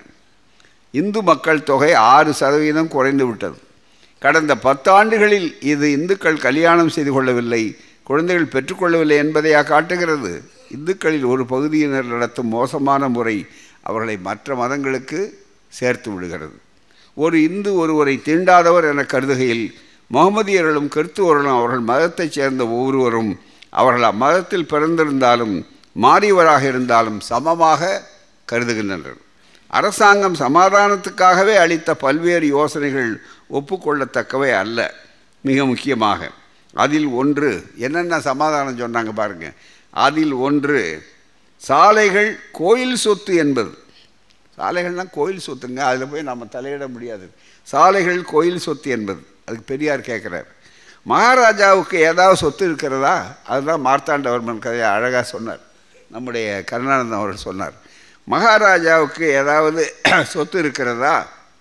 இந்து மக்கள் தொகை ஆறு சதவீதம் குறைந்து விட்டது கடந்த பத்தாண்டுகளில் இது இந்துக்கள் கல்யாணம் செய்து கொள்ளவில்லை குழந்தைகள் பெற்றுக்கொள்ளவில்லை என்பதையா காட்டுகிறது இந்துக்களில் ஒரு பகுதியினர் நடத்தும் மோசமான முறை அவர்களை மற்ற மதங்களுக்கு சேர்த்து விடுகிறது ஒரு இந்து ஒருவரை தீண்டாதவர் என கருதுகையில் முகமதியர்களும் கிறித்துவர்களும் அவர்கள் மதத்தைச் சேர்ந்த ஒவ்வொருவரும் அவர்கள் அம்மதத்தில் பிறந்திருந்தாலும் மாறியவராக இருந்தாலும் சமமாக கருதுகின்றனர் அரசாங்கம் சமாதானத்துக்காகவே அளித்த பல்வேறு யோசனைகள் ஒப்புக்கொள்ளத்தக்கவை அல்ல மிக முக்கியமாக அதில் ஒன்று என்னென்ன சமாதானம் சொன்னாங்க பாருங்கள் அதில் ஒன்று சாலைகள் கோயில் சொத்து என்பது சாலைகள்லாம் கோயில் சொத்துங்க அதில் போய் நம்ம தலையிட முடியாது சாலைகள் கோயில் சொத்து என்பது அதுக்கு பெரியார் கேட்குறார் மகாராஜாவுக்கு ஏதாவது சொத்து இருக்கிறதா அதுதான் மார்த்தாண்டவர்மன் கதையை அழகாக சொன்னார் நம்முடைய கருணானந்தம் அவர்கள் சொன்னார் மகாராஜாவுக்கு ஏதாவது சொத்து இருக்கிறதா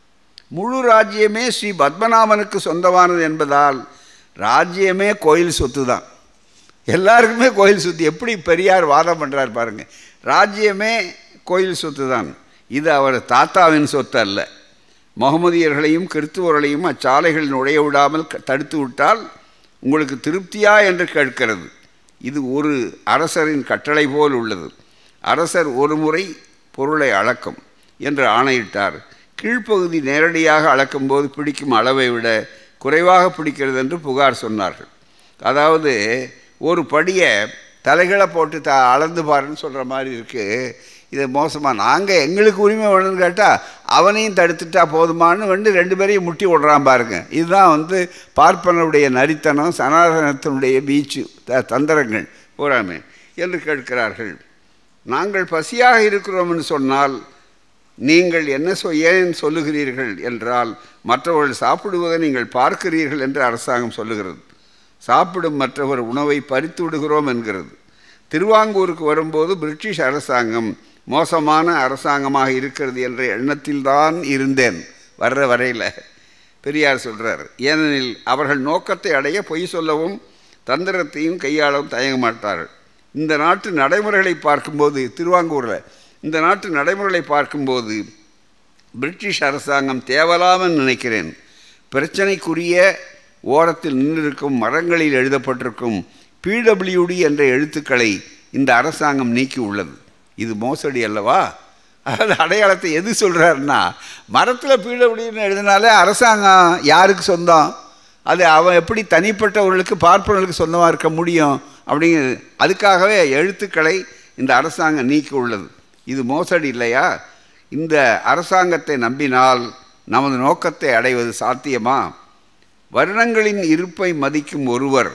முழு ராஜ்யமே ஸ்ரீ பத்மநாபனுக்கு சொந்தமானது என்பதால் ராஜ்யமே கோயில் சொத்து தான் எல்லாருக்குமே கோயில் சொத்து எப்படி பெரியார் வாதம் பண்ணுறார் பாருங்கள் ராஜ்யமே கோயில் சொத்து தான் இது அவர் தாத்தாவின் சொத்து அல்ல முகமதியர்களையும் கிறித்துவர்களையும் அச்சாலைகள் நுழைய விடாமல் தடுத்து விட்டால் உங்களுக்கு திருப்தியா என்று கேட்கிறது இது ஒரு அரசரின் கட்டளை போல் உள்ளது அரசர் ஒரு முறை பொருளை அளக்கும் என்று ஆணையிட்டார் கீழ்ப்பகுதி நேரடியாக அளக்கும்போது பிடிக்கும் அளவை விட குறைவாக பிடிக்கிறது என்று புகார் சொன்னார்கள் அதாவது ஒரு படியை தலைகளை போட்டு த அளந்து பாருன்னு சொல்கிற மாதிரி இருக்குது இது மோசமாக நாங்கள் எங்களுக்கு உரிமை வேணும்னு கேட்டால் அவனையும் தடுத்துட்டா போதுமான்னு வந்து ரெண்டு பேரையும் முட்டி விடுறான் பாருங்க இதுதான் வந்து பார்ப்பனுடைய நரித்தனம் சனாதனத்தினுடைய பீச்சு த தந்திரங்கள் பூராமே என்று கேட்கிறார்கள் நாங்கள் பசியாக இருக்கிறோம்னு சொன்னால் நீங்கள் என்ன சொ ஏன் சொல்லுகிறீர்கள் என்றால் மற்றவர்கள் சாப்பிடுவதை நீங்கள் பார்க்கிறீர்கள் என்று அரசாங்கம் சொல்லுகிறது சாப்பிடும் மற்றவர் உணவை பறித்து விடுகிறோம் என்கிறது திருவாங்கூருக்கு வரும்போது பிரிட்டிஷ் அரசாங்கம் மோசமான அரசாங்கமாக இருக்கிறது என்ற எண்ணத்தில்தான் இருந்தேன் வர்ற வரையில் பெரியார் சொல்கிறார் ஏனெனில் அவர்கள் நோக்கத்தை அடைய பொய் சொல்லவும் தந்திரத்தையும் கையாளவும் தயங்க மாட்டார்கள் இந்த நாட்டு நடைமுறைகளை பார்க்கும்போது திருவாங்கூரில் இந்த நாட்டு நடைமுறைகளை பார்க்கும்போது பிரிட்டிஷ் அரசாங்கம் தேவலாமல் நினைக்கிறேன் பிரச்சனைக்குரிய ஓரத்தில் நின்றிருக்கும் மரங்களில் எழுதப்பட்டிருக்கும் பிடபிள்யூடி என்ற எழுத்துக்களை இந்த அரசாங்கம் நீக்கி உள்ளது இது மோசடி அல்லவா அதாவது அடையாளத்தை எது சொல்கிறாருன்னா மரத்தில் பிடபிள்யூன்னு எழுதினாலே அரசாங்கம் யாருக்கு சொந்தம் அது அவன் எப்படி தனிப்பட்டவர்களுக்கு பார்ப்பவர்களுக்கு சொந்தமாக இருக்க முடியும் அப்படிங்கிறது அதுக்காகவே எழுத்துக்களை இந்த அரசாங்கம் நீக்கி உள்ளது இது மோசடி இல்லையா இந்த அரசாங்கத்தை நம்பினால் நமது நோக்கத்தை அடைவது சாத்தியமா வருணங்களின் இருப்பை மதிக்கும் ஒருவர்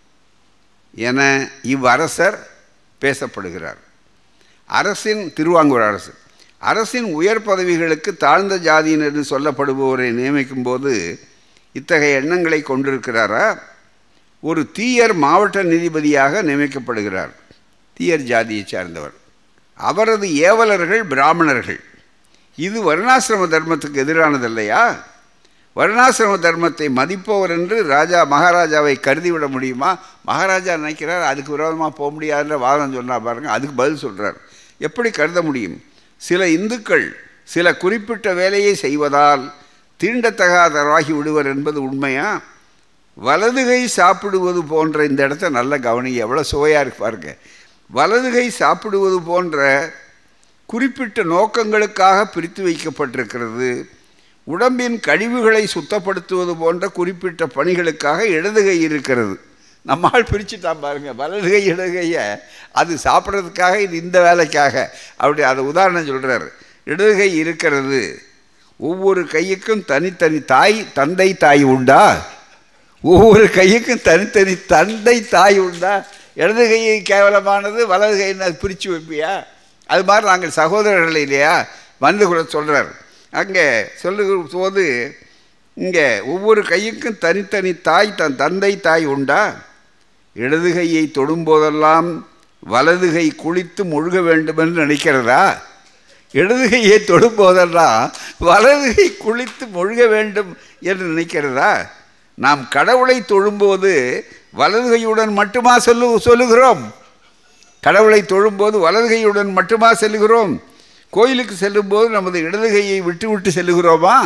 என இவ்வரசர் பேசப்படுகிறார் அரசின் திருவாங்கூர் அரசு அரசின் உயர் பதவிகளுக்கு தாழ்ந்த ஜாதியினர் என்று சொல்லப்படுபவரை நியமிக்கும் போது இத்தகைய எண்ணங்களை கொண்டிருக்கிறாரா ஒரு தீயர் மாவட்ட நீதிபதியாக நியமிக்கப்படுகிறார் தீயர் ஜாதியை சார்ந்தவர் அவரது ஏவலர்கள் பிராமணர்கள் இது வருணாசிரம தர்மத்துக்கு எதிரானது இல்லையா வருணாசிரம தர்மத்தை மதிப்பவர் என்று ராஜா மகாராஜாவை கருதிவிட முடியுமா மகாராஜா நினைக்கிறார் அதுக்கு விரோதமாக போக முடியாதுன்ற வாதம் சொன்னா பாருங்க அதுக்கு பதில் சொல்கிறார் எப்படி கருத முடியும் சில இந்துக்கள் சில குறிப்பிட்ட வேலையை செய்வதால் தீண்டத்தகாதவராகி விடுவர் என்பது உண்மையா வலதுகை சாப்பிடுவது போன்ற இந்த இடத்த நல்ல கவனிங்க எவ்வளோ சுவையாக இருக்கு பாருங்க வலதுகை சாப்பிடுவது போன்ற குறிப்பிட்ட நோக்கங்களுக்காக பிரித்து வைக்கப்பட்டிருக்கிறது உடம்பின் கழிவுகளை சுத்தப்படுத்துவது போன்ற குறிப்பிட்ட பணிகளுக்காக இடதுகை இருக்கிறது நம்மால் பிரிச்சுட்டான் பாருங்க வலதுகை இடதுகையை அது சாப்பிட்றதுக்காக இது இந்த வேலைக்காக அப்படி அதை உதாரணம் சொல்கிறார் இடதுகை இருக்கிறது ஒவ்வொரு கையுக்கும் தனித்தனி தாய் தந்தை தாய் உண்டா ஒவ்வொரு கையுக்கும் தனித்தனி தந்தை தாய் உண்டா இடது கையை கேவலமானது வலது கைன்னு அது பிரித்து வைப்பியா அது மாதிரி நாங்கள் சகோதரர்கள் இல்லையா வந்து கூட சொல்கிறார் அங்கே சொல்லுகிற போது இங்கே ஒவ்வொரு கையுக்கும் தனித்தனி தாய் தன் தந்தை தாய் உண்டா இடது கையை தொடும்போதெல்லாம் வலது கை குளித்து முழுக வேண்டும் என்று நினைக்கிறதா இடது கையை தொடும்போதெல்லாம் வலது கை குளித்து முழுக வேண்டும் என்று நினைக்கிறதா நாம் கடவுளை தொழும்போது வலது கையுடன் மட்டுமா சொல்லு சொல்லுகிறோம் கடவுளை தொழும்போது வலது கையுடன் மட்டுமா செல்லுகிறோம் கோயிலுக்கு செல்லும்போது நமது இடது கையை விட்டு விட்டு செல்லுகிறோமா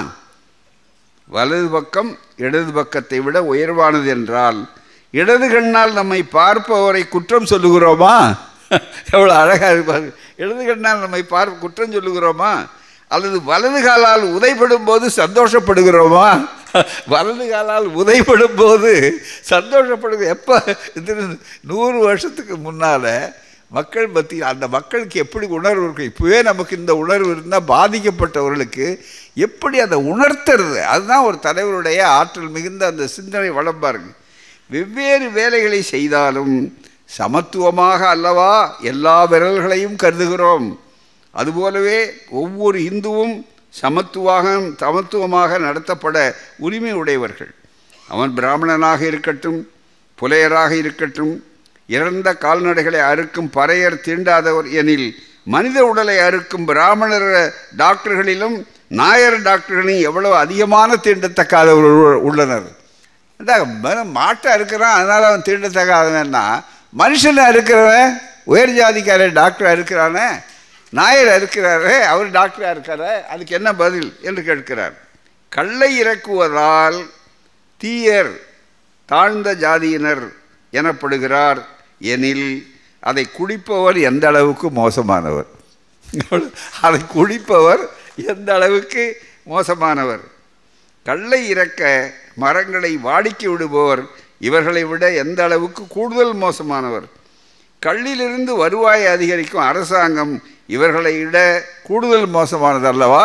வலது பக்கம் இடது பக்கத்தை விட உயர்வானது என்றால் இடது கண்ணால் நம்மை பார்ப்பவரை குற்றம் சொல்லுகிறோமா எவ்வளோ அழகாக இருப்பார் இடது கண்ணால் நம்மை பார்க்க குற்றம் சொல்லுகிறோமா அல்லது வலது காலால் உதைப்படும் போது சந்தோஷப்படுகிறோமா வலது காலால் உதைப்படும் போது சந்தோஷப்படுது எப்போ இது நூறு வருஷத்துக்கு முன்னால் மக்கள் பற்றி அந்த மக்களுக்கு எப்படி உணர்வு இருக்கு இப்போவே நமக்கு இந்த உணர்வு இருந்தால் பாதிக்கப்பட்டவர்களுக்கு எப்படி அதை உணர்த்துறது அதுதான் ஒரு தலைவருடைய ஆற்றல் மிகுந்த அந்த சிந்தனை வளம் பாருங்க வெவ்வேறு வேலைகளை செய்தாலும் சமத்துவமாக அல்லவா எல்லா விரல்களையும் கருதுகிறோம் அதுபோலவே ஒவ்வொரு இந்துவும் சமத்துவாக சமத்துவமாக நடத்தப்பட உரிமை உடையவர்கள் அவன் பிராமணனாக இருக்கட்டும் புலையராக இருக்கட்டும் இறந்த கால்நடைகளை அறுக்கும் பறையர் தீண்டாதவர் எனில் மனித உடலை அறுக்கும் பிராமணர் டாக்டர்களிலும் நாயர் டாக்டர்களிலும் எவ்வளவு அதிகமான தீண்டத்தக்காதவர்கள் உள்ளனர் மாட்டை அறுக்கிறான் அதனால் அவன் தீண்டத்தக்காதவன்னா மனுஷனை அறுக்கிறவன் உயர் ஜாதிக்கார டாக்டர் அறுக்கிறானே நாயர் அறுக்கிறாரே அவர் டாக்டராக இருக்காரு அதுக்கு என்ன பதில் என்று கேட்கிறார் கல்லை இறக்குவதால் தீயர் தாழ்ந்த ஜாதியினர் எனப்படுகிறார் எனில் அதை குடிப்பவர் எந்த அளவுக்கு மோசமானவர் அதை குடிப்பவர் எந்த அளவுக்கு மோசமானவர் கல்லை இறக்க மரங்களை வாடிக்கி விடுபவர் இவர்களை விட எந்த அளவுக்கு கூடுதல் மோசமானவர் கல்லிலிருந்து வருவாயை அதிகரிக்கும் அரசாங்கம் இவர்களை விட கூடுதல் மோசமானது அல்லவா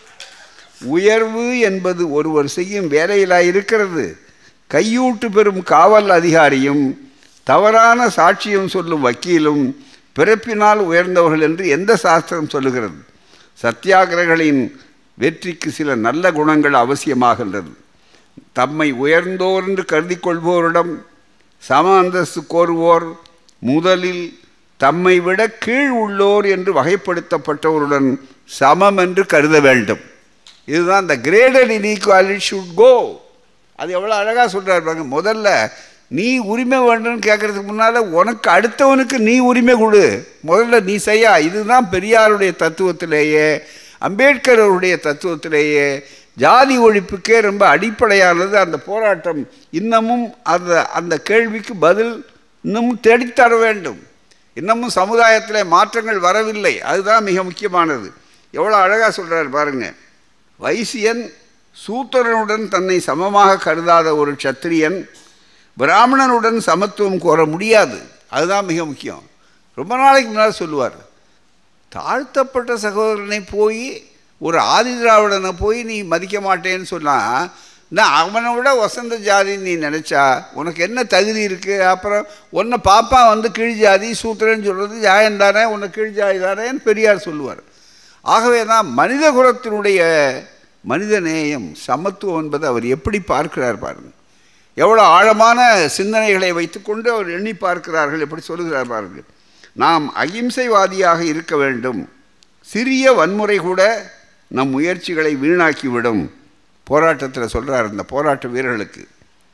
உயர்வு என்பது ஒருவர் செய்யும் வேலையிலா இருக்கிறது கையூட்டு பெறும் காவல் அதிகாரியும் தவறான சாட்சியம் சொல்லும் வக்கீலும் பிறப்பினால் உயர்ந்தவர்கள் என்று எந்த சாஸ்திரம் சொல்லுகிறது சத்தியாகிரகளின் வெற்றிக்கு சில நல்ல குணங்கள் அவசியமாகின்றது தம்மை உயர்ந்தோர் என்று கருதி கொள்வோரிடம் சம அந்தஸ்து கோருவோர் முதலில் தம்மை விட கீழ் உள்ளோர் என்று வகைப்படுத்தப்பட்டவருடன் சமம் என்று கருத வேண்டும் இதுதான் இந்த கிரேடட் இன்இக்வாலிட்டி ஷுட் கோ அது எவ்வளோ அழகாக சொல்கிறார் பாருங்க முதல்ல நீ உரிமை வேண்டும்னு கேட்குறதுக்கு முன்னால் உனக்கு அடுத்தவனுக்கு நீ உரிமை கொடு முதல்ல நீ செய்யா இதுதான் பெரியாருடைய தத்துவத்திலேயே அம்பேத்கர் அவருடைய தத்துவத்திலேயே ஜாதி ஒழிப்புக்கே ரொம்ப அடிப்படையானது அந்த போராட்டம் இன்னமும் அந்த அந்த கேள்விக்கு பதில் இன்னமும் தேடித்தர வேண்டும் இன்னமும் சமுதாயத்தில் மாற்றங்கள் வரவில்லை அதுதான் மிக முக்கியமானது எவ்வளோ அழகாக சொல்கிறார் பாருங்க வைசியன் சூத்திரனுடன் தன்னை சமமாக கருதாத ஒரு சத்திரியன் பிராமணனுடன் சமத்துவம் கோர முடியாது அதுதான் மிக முக்கியம் ரொம்ப நாளைக்கு முன்னால் சொல்லுவார் தாழ்த்தப்பட்ட சகோதரனை போய் ஒரு ஆதி திராவிடனை போய் நீ மதிக்க மாட்டேன்னு சொன்னால் நான் அவனை விட வசந்த ஜாதின்னு நீ நினச்சா உனக்கு என்ன தகுதி இருக்குது அப்புறம் உன்னை பாப்பா வந்து கீழ் ஜாதி சூத்திரன்னு சொல்கிறது ஜாயம் தானே உன்னை கீழ் ஜாதி தானேன்னு பெரியார் சொல்லுவார் ஆகவே தான் மனித குலத்தினுடைய மனித நேயம் சமத்துவம் என்பதை அவர் எப்படி பார்க்கிறார் பாருங்கள் எவ்வளோ ஆழமான சிந்தனைகளை வைத்துக்கொண்டு அவர் எண்ணி பார்க்கிறார்கள் எப்படி சொல்லுகிறார் பாருங்கள் நாம் அகிம்சைவாதியாக இருக்க வேண்டும் சிறிய வன்முறை கூட நம் முயற்சிகளை வீணாக்கிவிடும் போராட்டத்தில் சொல்கிறார் இந்த போராட்ட வீரர்களுக்கு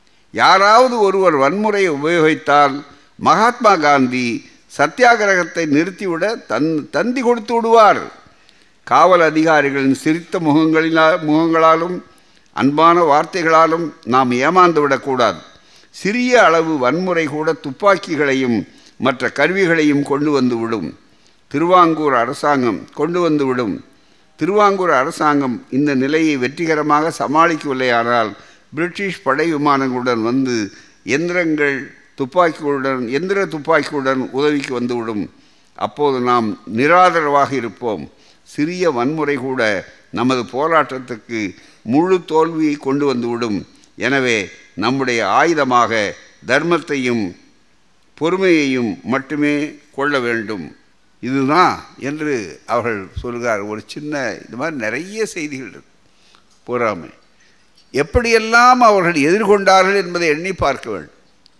யாராவது ஒருவர் வன்முறையை உபயோகித்தால் மகாத்மா காந்தி சத்தியாகிரகத்தை நிறுத்திவிட தன் தந்தி கொடுத்து விடுவார் காவல் அதிகாரிகளின் சிரித்த முகங்களினால் முகங்களாலும் அன்பான வார்த்தைகளாலும் நாம் ஏமாந்து விடக்கூடாது சிறிய அளவு வன்முறை கூட துப்பாக்கிகளையும் மற்ற கருவிகளையும் கொண்டு வந்து விடும் திருவாங்கூர் அரசாங்கம் கொண்டு வந்து விடும் திருவாங்கூர் அரசாங்கம் இந்த நிலையை வெற்றிகரமாக சமாளிக்கவில்லையானால் பிரிட்டிஷ் படை விமானங்களுடன் வந்து எந்திரங்கள் துப்பாக்கிகளுடன் எந்திர துப்பாக்கியுடன் உதவிக்கு வந்துவிடும் அப்போது நாம் நிராதரவாக இருப்போம் சிறிய வன்முறை கூட நமது போராட்டத்துக்கு முழு தோல்வியை கொண்டு வந்துவிடும் எனவே நம்முடைய ஆயுதமாக தர்மத்தையும் பொறுமையையும் மட்டுமே கொள்ள வேண்டும் இதுதான் என்று அவர்கள் சொல்கிறார் ஒரு சின்ன இது மாதிரி நிறைய செய்திகள் இருக்கு பொறாமை எப்படியெல்லாம் அவர்கள் எதிர்கொண்டார்கள் என்பதை எண்ணி பார்க்க வேண்டும்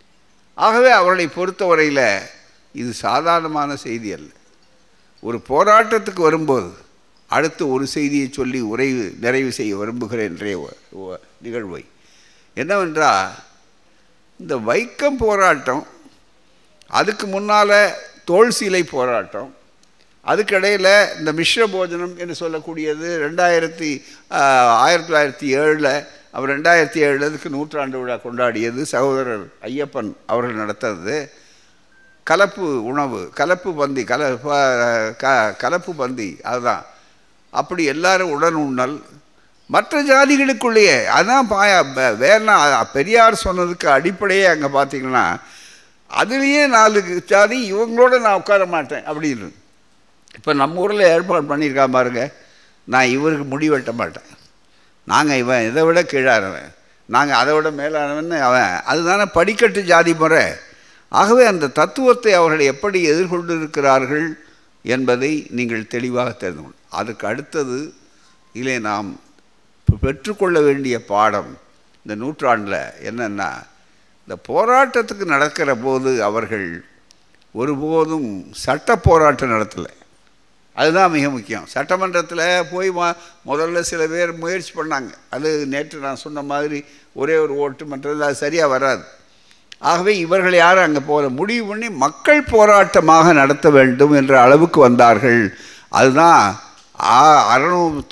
ஆகவே அவர்களை பொறுத்தவரையில் இது சாதாரணமான செய்தி அல்ல ஒரு போராட்டத்துக்கு வரும்போது அடுத்து ஒரு செய்தியை சொல்லி உரைவு நிறைவு செய்ய விரும்புகிறேன் இன்றைய நிகழ்வை என்னவென்றால் இந்த வைக்கம் போராட்டம் அதுக்கு முன்னால் தோல் சீலை போராட்டம் அதுக்கிடையில் இந்த மிஸ்ர போஜனம் என்று சொல்லக்கூடியது ரெண்டாயிரத்தி ஆயிரத்தி தொள்ளாயிரத்தி ஏழில் அவர் ரெண்டாயிரத்தி ஏழு அதுக்கு நூற்றாண்டு விழா கொண்டாடியது சகோதரர் ஐயப்பன் அவர்கள் நடத்துறது கலப்பு உணவு கலப்பு பந்தி கல க கலப்பு பந்தி அதுதான் அப்படி எல்லாரும் உடன் உண்ணல் மற்ற ஜாதிகளுக்குள்ளேயே அதான் பாயா வேணா பெரியார் சொன்னதுக்கு அடிப்படையே அங்கே பார்த்தீங்கன்னா அதுலேயே நாலு ஜாதி இவங்களோட நான் உட்கார மாட்டேன் அப்படின்னு இப்போ நம்ம ஊரில் ஏற்பாடு பண்ணியிருக்கா பாருங்க நான் இவருக்கு முடி வெட்ட மாட்டேன் நாங்கள் இவன் இதை விட கீழானவன் நாங்கள் அதை விட மேலானவன் அவன் அதுதானே படிக்கட்டு ஜாதி முறை ஆகவே அந்த தத்துவத்தை அவர்கள் எப்படி எதிர்கொண்டு இருக்கிறார்கள் என்பதை நீங்கள் தெளிவாக தெரிந்து கொள்ளும் அதுக்கு அடுத்தது இதிலே நாம் பெற்றுக்கொள்ள வேண்டிய பாடம் இந்த நூற்றாண்டில் என்னென்னா இந்த போராட்டத்துக்கு நடக்கிற போது அவர்கள் ஒருபோதும் சட்ட போராட்டம் நடத்தலை அதுதான் மிக முக்கியம் சட்டமன்றத்தில் போய் முதல்ல சில பேர் முயற்சி பண்ணாங்க அது நேற்று நான் சொன்ன மாதிரி ஒரே ஒரு ஓட்டு மற்றது அது சரியாக வராது ஆகவே இவர்கள் யாரும் அங்கே போகிற முடிவு பண்ணி மக்கள் போராட்டமாக நடத்த வேண்டும் என்ற அளவுக்கு வந்தார்கள் அதுதான் அறநூறு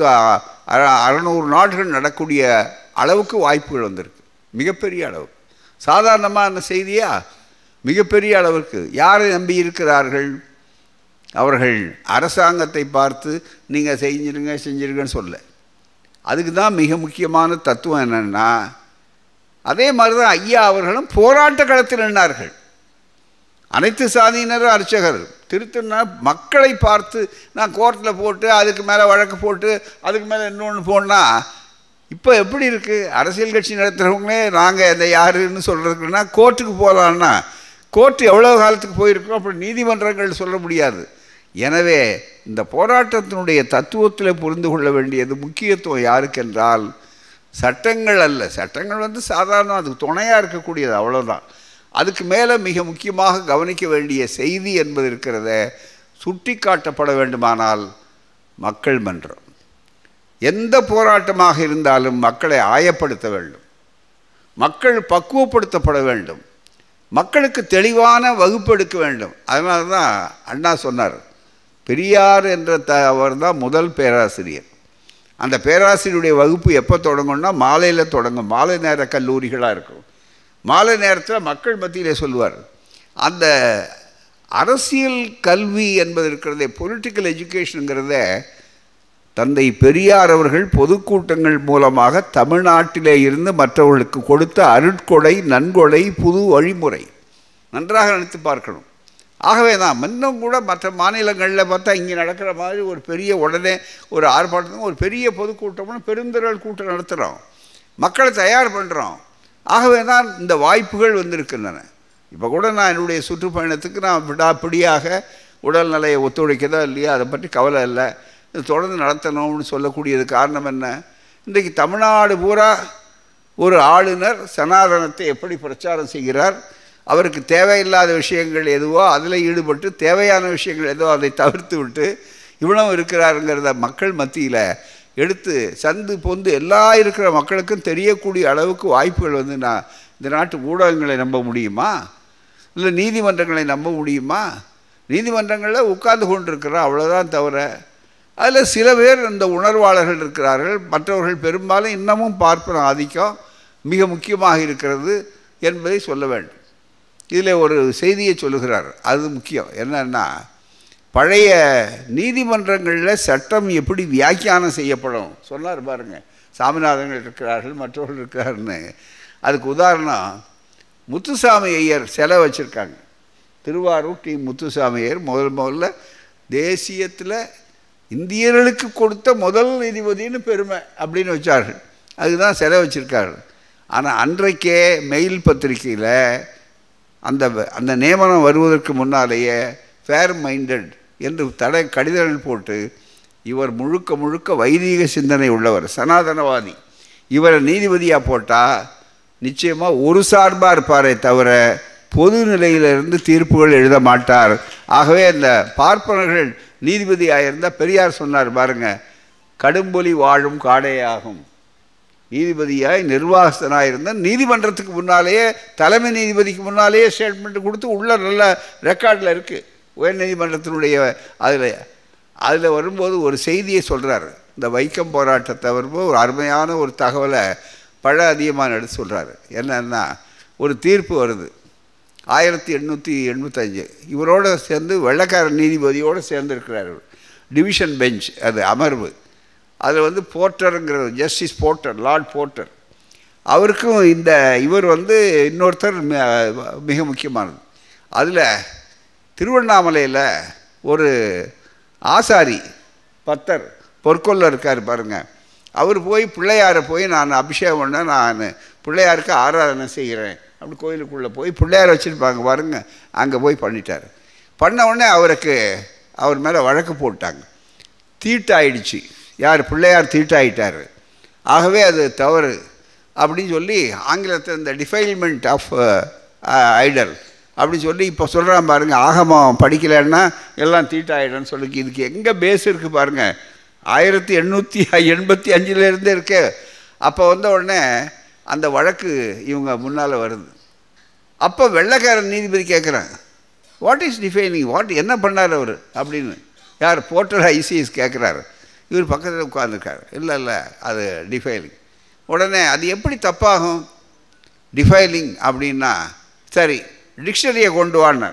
அறநூறு நாடுகள் நடக்கூடிய அளவுக்கு வாய்ப்புகள் வந்திருக்கு மிகப்பெரிய அளவு சாதாரணமான செய்தியா மிகப்பெரிய அளவுக்கு யாரை நம்பி இருக்கிறார்கள் அவர்கள் அரசாங்கத்தை பார்த்து நீங்கள் செஞ்சிருங்க செஞ்சிருங்கன்னு சொல்ல அதுக்கு தான் மிக முக்கியமான தத்துவம் என்னென்னா அதே மாதிரி தான் ஐயா அவர்களும் போராட்ட களத்தில் நின்றார்கள் அனைத்து சாதியினரும் அர்ச்சகர் திருத்தனா மக்களை பார்த்து நான் கோர்ட்டில் போட்டு அதுக்கு மேலே வழக்கு போட்டு அதுக்கு மேலே இன்னொன்று போனால் இப்போ எப்படி இருக்குது அரசியல் கட்சி நடத்துகிறவங்களே நாங்கள் இந்த யாருன்னு சொல்கிறதுக்குன்னா கோர்ட்டுக்கு போகலான்னா கோர்ட்டு எவ்வளோ காலத்துக்கு போயிருக்கோம் அப்படி நீதிமன்றங்கள் சொல்ல முடியாது எனவே இந்த போராட்டத்தினுடைய தத்துவத்தில் புரிந்து கொள்ள வேண்டியது முக்கியத்துவம் யாருக்கென்றால் சட்டங்கள் அல்ல சட்டங்கள் வந்து சாதாரணம் அதுக்கு துணையாக இருக்கக்கூடியது அவ்வளோதான் அதுக்கு மேலே மிக முக்கியமாக கவனிக்க வேண்டிய செய்தி என்பது இருக்கிறத சுட்டி காட்டப்பட வேண்டுமானால் மக்கள் மன்றம் எந்த போராட்டமாக இருந்தாலும் மக்களை ஆயப்படுத்த வேண்டும் மக்கள் பக்குவப்படுத்தப்பட வேண்டும் மக்களுக்கு தெளிவான வகுப்பு எடுக்க வேண்டும் அதனால தான் அண்ணா சொன்னார் பெரியார் என்ற த அவர் தான் முதல் பேராசிரியர் அந்த பேராசிரியருடைய வகுப்பு எப்போ தொடங்கும்னா மாலையில் தொடங்கும் மாலை நேர கல்லூரிகளாக இருக்கும் மாலை நேரத்தில் மக்கள் மத்தியில் சொல்லுவார் அந்த அரசியல் கல்வி என்பது இருக்கிறதே பொலிட்டிக்கல் எஜுகேஷனுங்கிறத தந்தை பெரியார் அவர்கள் பொதுக்கூட்டங்கள் மூலமாக தமிழ்நாட்டிலே இருந்து மற்றவர்களுக்கு கொடுத்த அருட்கொடை நன்கொடை புது வழிமுறை நன்றாக நினைத்து பார்க்கணும் ஆகவே தான் இன்னும் கூட மற்ற மாநிலங்களில் பார்த்தா இங்கே நடக்கிற மாதிரி ஒரு பெரிய உடனே ஒரு ஆர்ப்பாட்டத்துக்கு ஒரு பெரிய பொதுக்கூட்டம்னு பெருந்திரள் கூட்டம் நடத்துகிறோம் மக்களை தயார் பண்ணுறோம் ஆகவே தான் இந்த வாய்ப்புகள் வந்திருக்கின்றன இப்போ கூட நான் என்னுடைய சுற்றுப்பயணத்துக்கு நான் விடாப்பிடியாக உடல்நிலையை ஒத்துழைக்கதோ இல்லையா அதை பற்றி கவலை இல்லை இது தொடர்ந்து நடத்தணும்னு சொல்லக்கூடியது காரணம் என்ன இன்றைக்கு தமிழ்நாடு பூரா ஒரு ஆளுநர் சனாதனத்தை எப்படி பிரச்சாரம் செய்கிறார் அவருக்கு தேவையில்லாத விஷயங்கள் எதுவோ அதில் ஈடுபட்டு தேவையான விஷயங்கள் எதுவோ அதை தவிர்த்து விட்டு இவ்வளவு இருக்கிறாருங்கிறத மக்கள் மத்தியில் எடுத்து சந்து பொந்து எல்லா இருக்கிற மக்களுக்கும் தெரியக்கூடிய அளவுக்கு வாய்ப்புகள் வந்து நான் இந்த நாட்டு ஊடகங்களை நம்ப முடியுமா இல்லை நீதிமன்றங்களை நம்ப முடியுமா நீதிமன்றங்களில் உட்கார்ந்து கொண்டிருக்கிறோம் அவ்வளோதான் தவிர அதில் சில பேர் இந்த உணர்வாளர்கள் இருக்கிறார்கள் மற்றவர்கள் பெரும்பாலும் இன்னமும் பார்ப்பன ஆதிக்கம் மிக முக்கியமாக இருக்கிறது என்பதை சொல்ல வேண்டும் இதில் ஒரு செய்தியை சொல்லுகிறார் அது முக்கியம் என்னன்னா பழைய நீதிமன்றங்களில் சட்டம் எப்படி வியாக்கியானம் செய்யப்படும் சொன்னார் பாருங்க சாமிநாதங்கள் இருக்கிறார்கள் மற்றவர்கள் இருக்கிறாருன்னு அதுக்கு உதாரணம் முத்துசாமி ஐயர் சிலை வச்சுருக்காங்க திருவாரூர் டி முத்துசாமி ஐயர் முதல் முதல்ல தேசியத்தில் இந்தியர்களுக்கு கொடுத்த முதல் நீதிபதினு பெருமை அப்படின்னு வச்சார்கள் அதுதான் சிலை வச்சுருக்கார்கள் ஆனால் அன்றைக்கே மெயில் பத்திரிக்கையில் அந்த அந்த நியமனம் வருவதற்கு முன்னாலேயே ஃபேர் மைண்டட் என்று தடை கடிதங்கள் போட்டு இவர் முழுக்க முழுக்க வைதீக சிந்தனை உள்ளவர் சனாதனவாதி இவரை நீதிபதியாக போட்டால் நிச்சயமாக ஒரு சார்பாக இருப்பாரே தவிர பொது நிலையிலிருந்து தீர்ப்புகள் எழுத மாட்டார் ஆகவே இந்த பார்ப்பனர்கள் நீதிபதியாக இருந்தால் பெரியார் சொன்னார் பாருங்க கடும்பொலி வாழும் காடையாகும் நீதிபதியாய் நிர்வாகஸ்தனாக இருந்தால் நீதிமன்றத்துக்கு முன்னாலேயே தலைமை நீதிபதிக்கு முன்னாலேயே ஸ்டேட்மெண்ட் கொடுத்து உள்ள நல்ல ரெக்கார்டில் இருக்குது உயர் நீதிமன்றத்தினுடைய அதில் அதில் வரும்போது ஒரு செய்தியை சொல்கிறார் இந்த வைக்கம் போராட்டத்தை வரும்போது ஒரு அருமையான ஒரு தகவலை பழ அதிகமாக எடுத்து சொல்கிறாரு என்னன்னா ஒரு தீர்ப்பு வருது ஆயிரத்தி எண்ணூற்றி எண்பத்தஞ்சு இவரோட சேர்ந்து வெள்ளக்கார நீதிபதியோடு சேர்ந்துருக்கிறார் டிவிஷன் பெஞ்ச் அது அமர்வு அதில் வந்து போர்ட்டருங்கிற ஜஸ்டிஸ் போர்ட்டர் லார்ட் போர்ட்டர் அவருக்கும் இந்த இவர் வந்து இன்னொருத்தர் மி- மிக முக்கியமானது அதில் திருவண்ணாமலையில் ஒரு ஆசாரி பத்தர் பொற்கொல்ல இருக்கார் பாருங்க அவர் போய் பிள்ளையாரை போய் நான் அபிஷேகம் பண்ண நான் பிள்ளையாருக்கு ஆராதனை செய்கிறேன் அப்படி கோயிலுக்குள்ளே போய் பிள்ளையார் வச்சுருப்பாங்க பாருங்க அங்கே போய் பண்ணிட்டார் பண்ண உடனே அவருக்கு அவர் மேலே வழக்கு போட்டாங்க தீட்டாயிடுச்சு யார் பிள்ளையார் தீட்டாயிட்டார் ஆகவே அது தவறு அப்படின்னு சொல்லி ஆங்கிலத்தில் இந்த டிஃபைல்மெண்ட் ஆஃப் ஐடல் அப்படின்னு சொல்லி இப்போ சொல்கிறான் பாருங்க ஆகமம் படிக்கலைன்னா எல்லாம் தீட்டாயிடன்னு சொல்லி இதுக்கு எங்கே பேஸ் இருக்குது பாருங்க ஆயிரத்தி எண்ணூற்றி எண்பத்தி அஞ்சுலேருந்தே இருக்கு அப்போ வந்த உடனே அந்த வழக்கு இவங்க முன்னால் வருது அப்போ வெள்ளைக்காரன் நீதிபதி கேட்குறான் வாட் இஸ் டிஃபைனிங் வாட் என்ன பண்ணார் அவர் அப்படின்னு யார் போர்ட்டர் ஐசிஎஸ் கேட்குறாரு இவர் பக்கத்தில் உட்காந்துருக்காரு இல்லை இல்லை அது டிஃபைலிங் உடனே அது எப்படி தப்பாகும் டிஃபைலிங் அப்படின்னா சரி டிக்ஷனரியை கொண்டு வான்னார்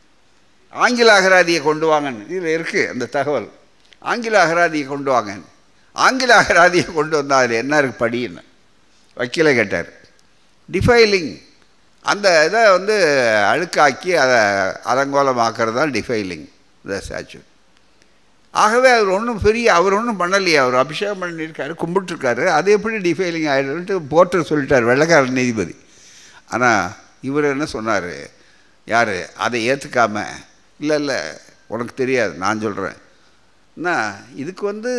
ஆங்கில அகராதியை கொண்டு வாங்கன்னு இதில் இருக்குது அந்த தகவல் ஆங்கில அகராதியை கொண்டு வாங்க ஆங்கில அகராதியை கொண்டு வந்தால் அதில் என்ன இருக்கு படின்னு வக்கீல கேட்டார் டிஃபைலிங் அந்த இதை வந்து அழுக்காக்கி அதை அலங்கோலமாக்குறது தான் டிஃபைலிங் இந்த ஸ்டாச்சு ஆகவே அவர் ஒன்றும் பெரிய அவர் ஒன்றும் பண்ணலையே அவர் அபிஷேகம் பண்ணியிருக்காரு கும்பிட்டுருக்காரு அது எப்படி டிஃபைலிங் ஆகிடும்ட்டு போர்ட்டர் சொல்லிட்டார் வெள்ளைக்காரன் நீதிபதி ஆனால் இவர் என்ன சொன்னார் யார் அதை ஏற்றுக்காம இல்லை இல்லை உனக்கு தெரியாது நான் சொல்கிறேன் என்ன இதுக்கு வந்து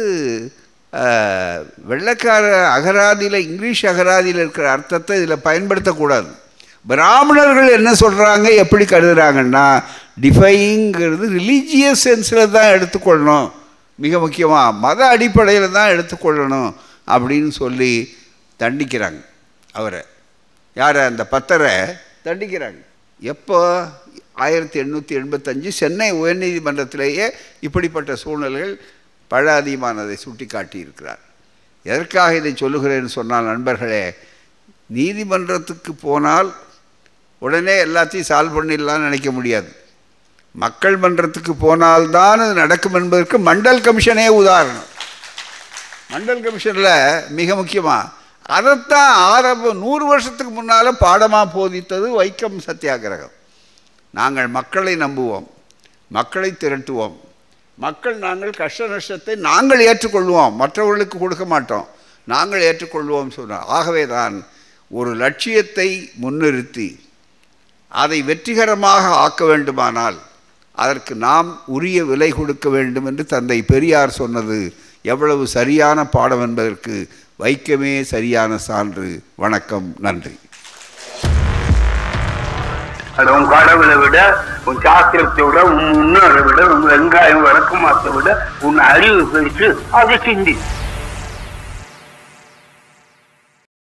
அஹ், வெள்ளைக்கார அகராதியில் இங்கிலீஷ் அகராதியில் இருக்கிற அர்த்தத்தை இதில் பயன்படுத்தக்கூடாது பிராமணர்கள் என்ன சொல்கிறாங்க எப்படி கருதுறாங்கன்னா டிஃபைங்கிறது ரிலீஜியஸ் சென்ஸில் தான் எடுத்துக்கொள்ளணும் மிக முக்கியமாக மத அடிப்படையில் தான் எடுத்துக்கொள்ளணும் அப்படின்னு சொல்லி தண்டிக்கிறாங்க அவரை யாரை அந்த பத்தரை தண்டிக்கிறாங்க எப்போ ஆயிரத்தி எண்ணூற்றி எண்பத்தஞ்சு சென்னை உயர்நீதிமன்றத்திலேயே இப்படிப்பட்ட சூழ்நிலைகள் பல அதிகமானதை சுட்டி காட்டியிருக்கிறார் எதற்காக இதை சொல்லுகிறேன்னு சொன்னால் நண்பர்களே நீதிமன்றத்துக்கு போனால் உடனே எல்லாத்தையும் சால்வ் பண்ணிடலாம்னு நினைக்க முடியாது மக்கள் மன்றத்துக்கு போனால்தான் அது நடக்கும் என்பதற்கு மண்டல் கமிஷனே உதாரணம் மண்டல் கமிஷனில் மிக முக்கியமாக அதைத்தான் ஆரம்ப நூறு வருஷத்துக்கு முன்னால் பாடமாக போதித்தது வைக்கம் சத்தியாகிரகம் நாங்கள் மக்களை நம்புவோம் மக்களை திரட்டுவோம் மக்கள் நாங்கள் கஷ்ட நஷ்டத்தை நாங்கள் ஏற்றுக்கொள்வோம் மற்றவர்களுக்கு கொடுக்க மாட்டோம் நாங்கள் ஏற்றுக்கொள்வோம் சொன்னோம் ஆகவே தான் ஒரு லட்சியத்தை முன்னிறுத்தி அதை வெற்றிகரமாக ஆக்க வேண்டுமானால் அதற்கு நாம் உரிய விலை கொடுக்க வேண்டும் என்று தந்தை பெரியார் சொன்னது எவ்வளவு சரியான பாடம் என்பதற்கு வைக்கமே சரியான சான்று வணக்கம் நன்றி அது உன் கடவுளை விட உன் சாஸ்திரத்தை விட உன் முன்னோரை விட உன் வெங்காயம் விளக்கமாத்தை விட உன் அறிவு பெருசு அதை சிந்தி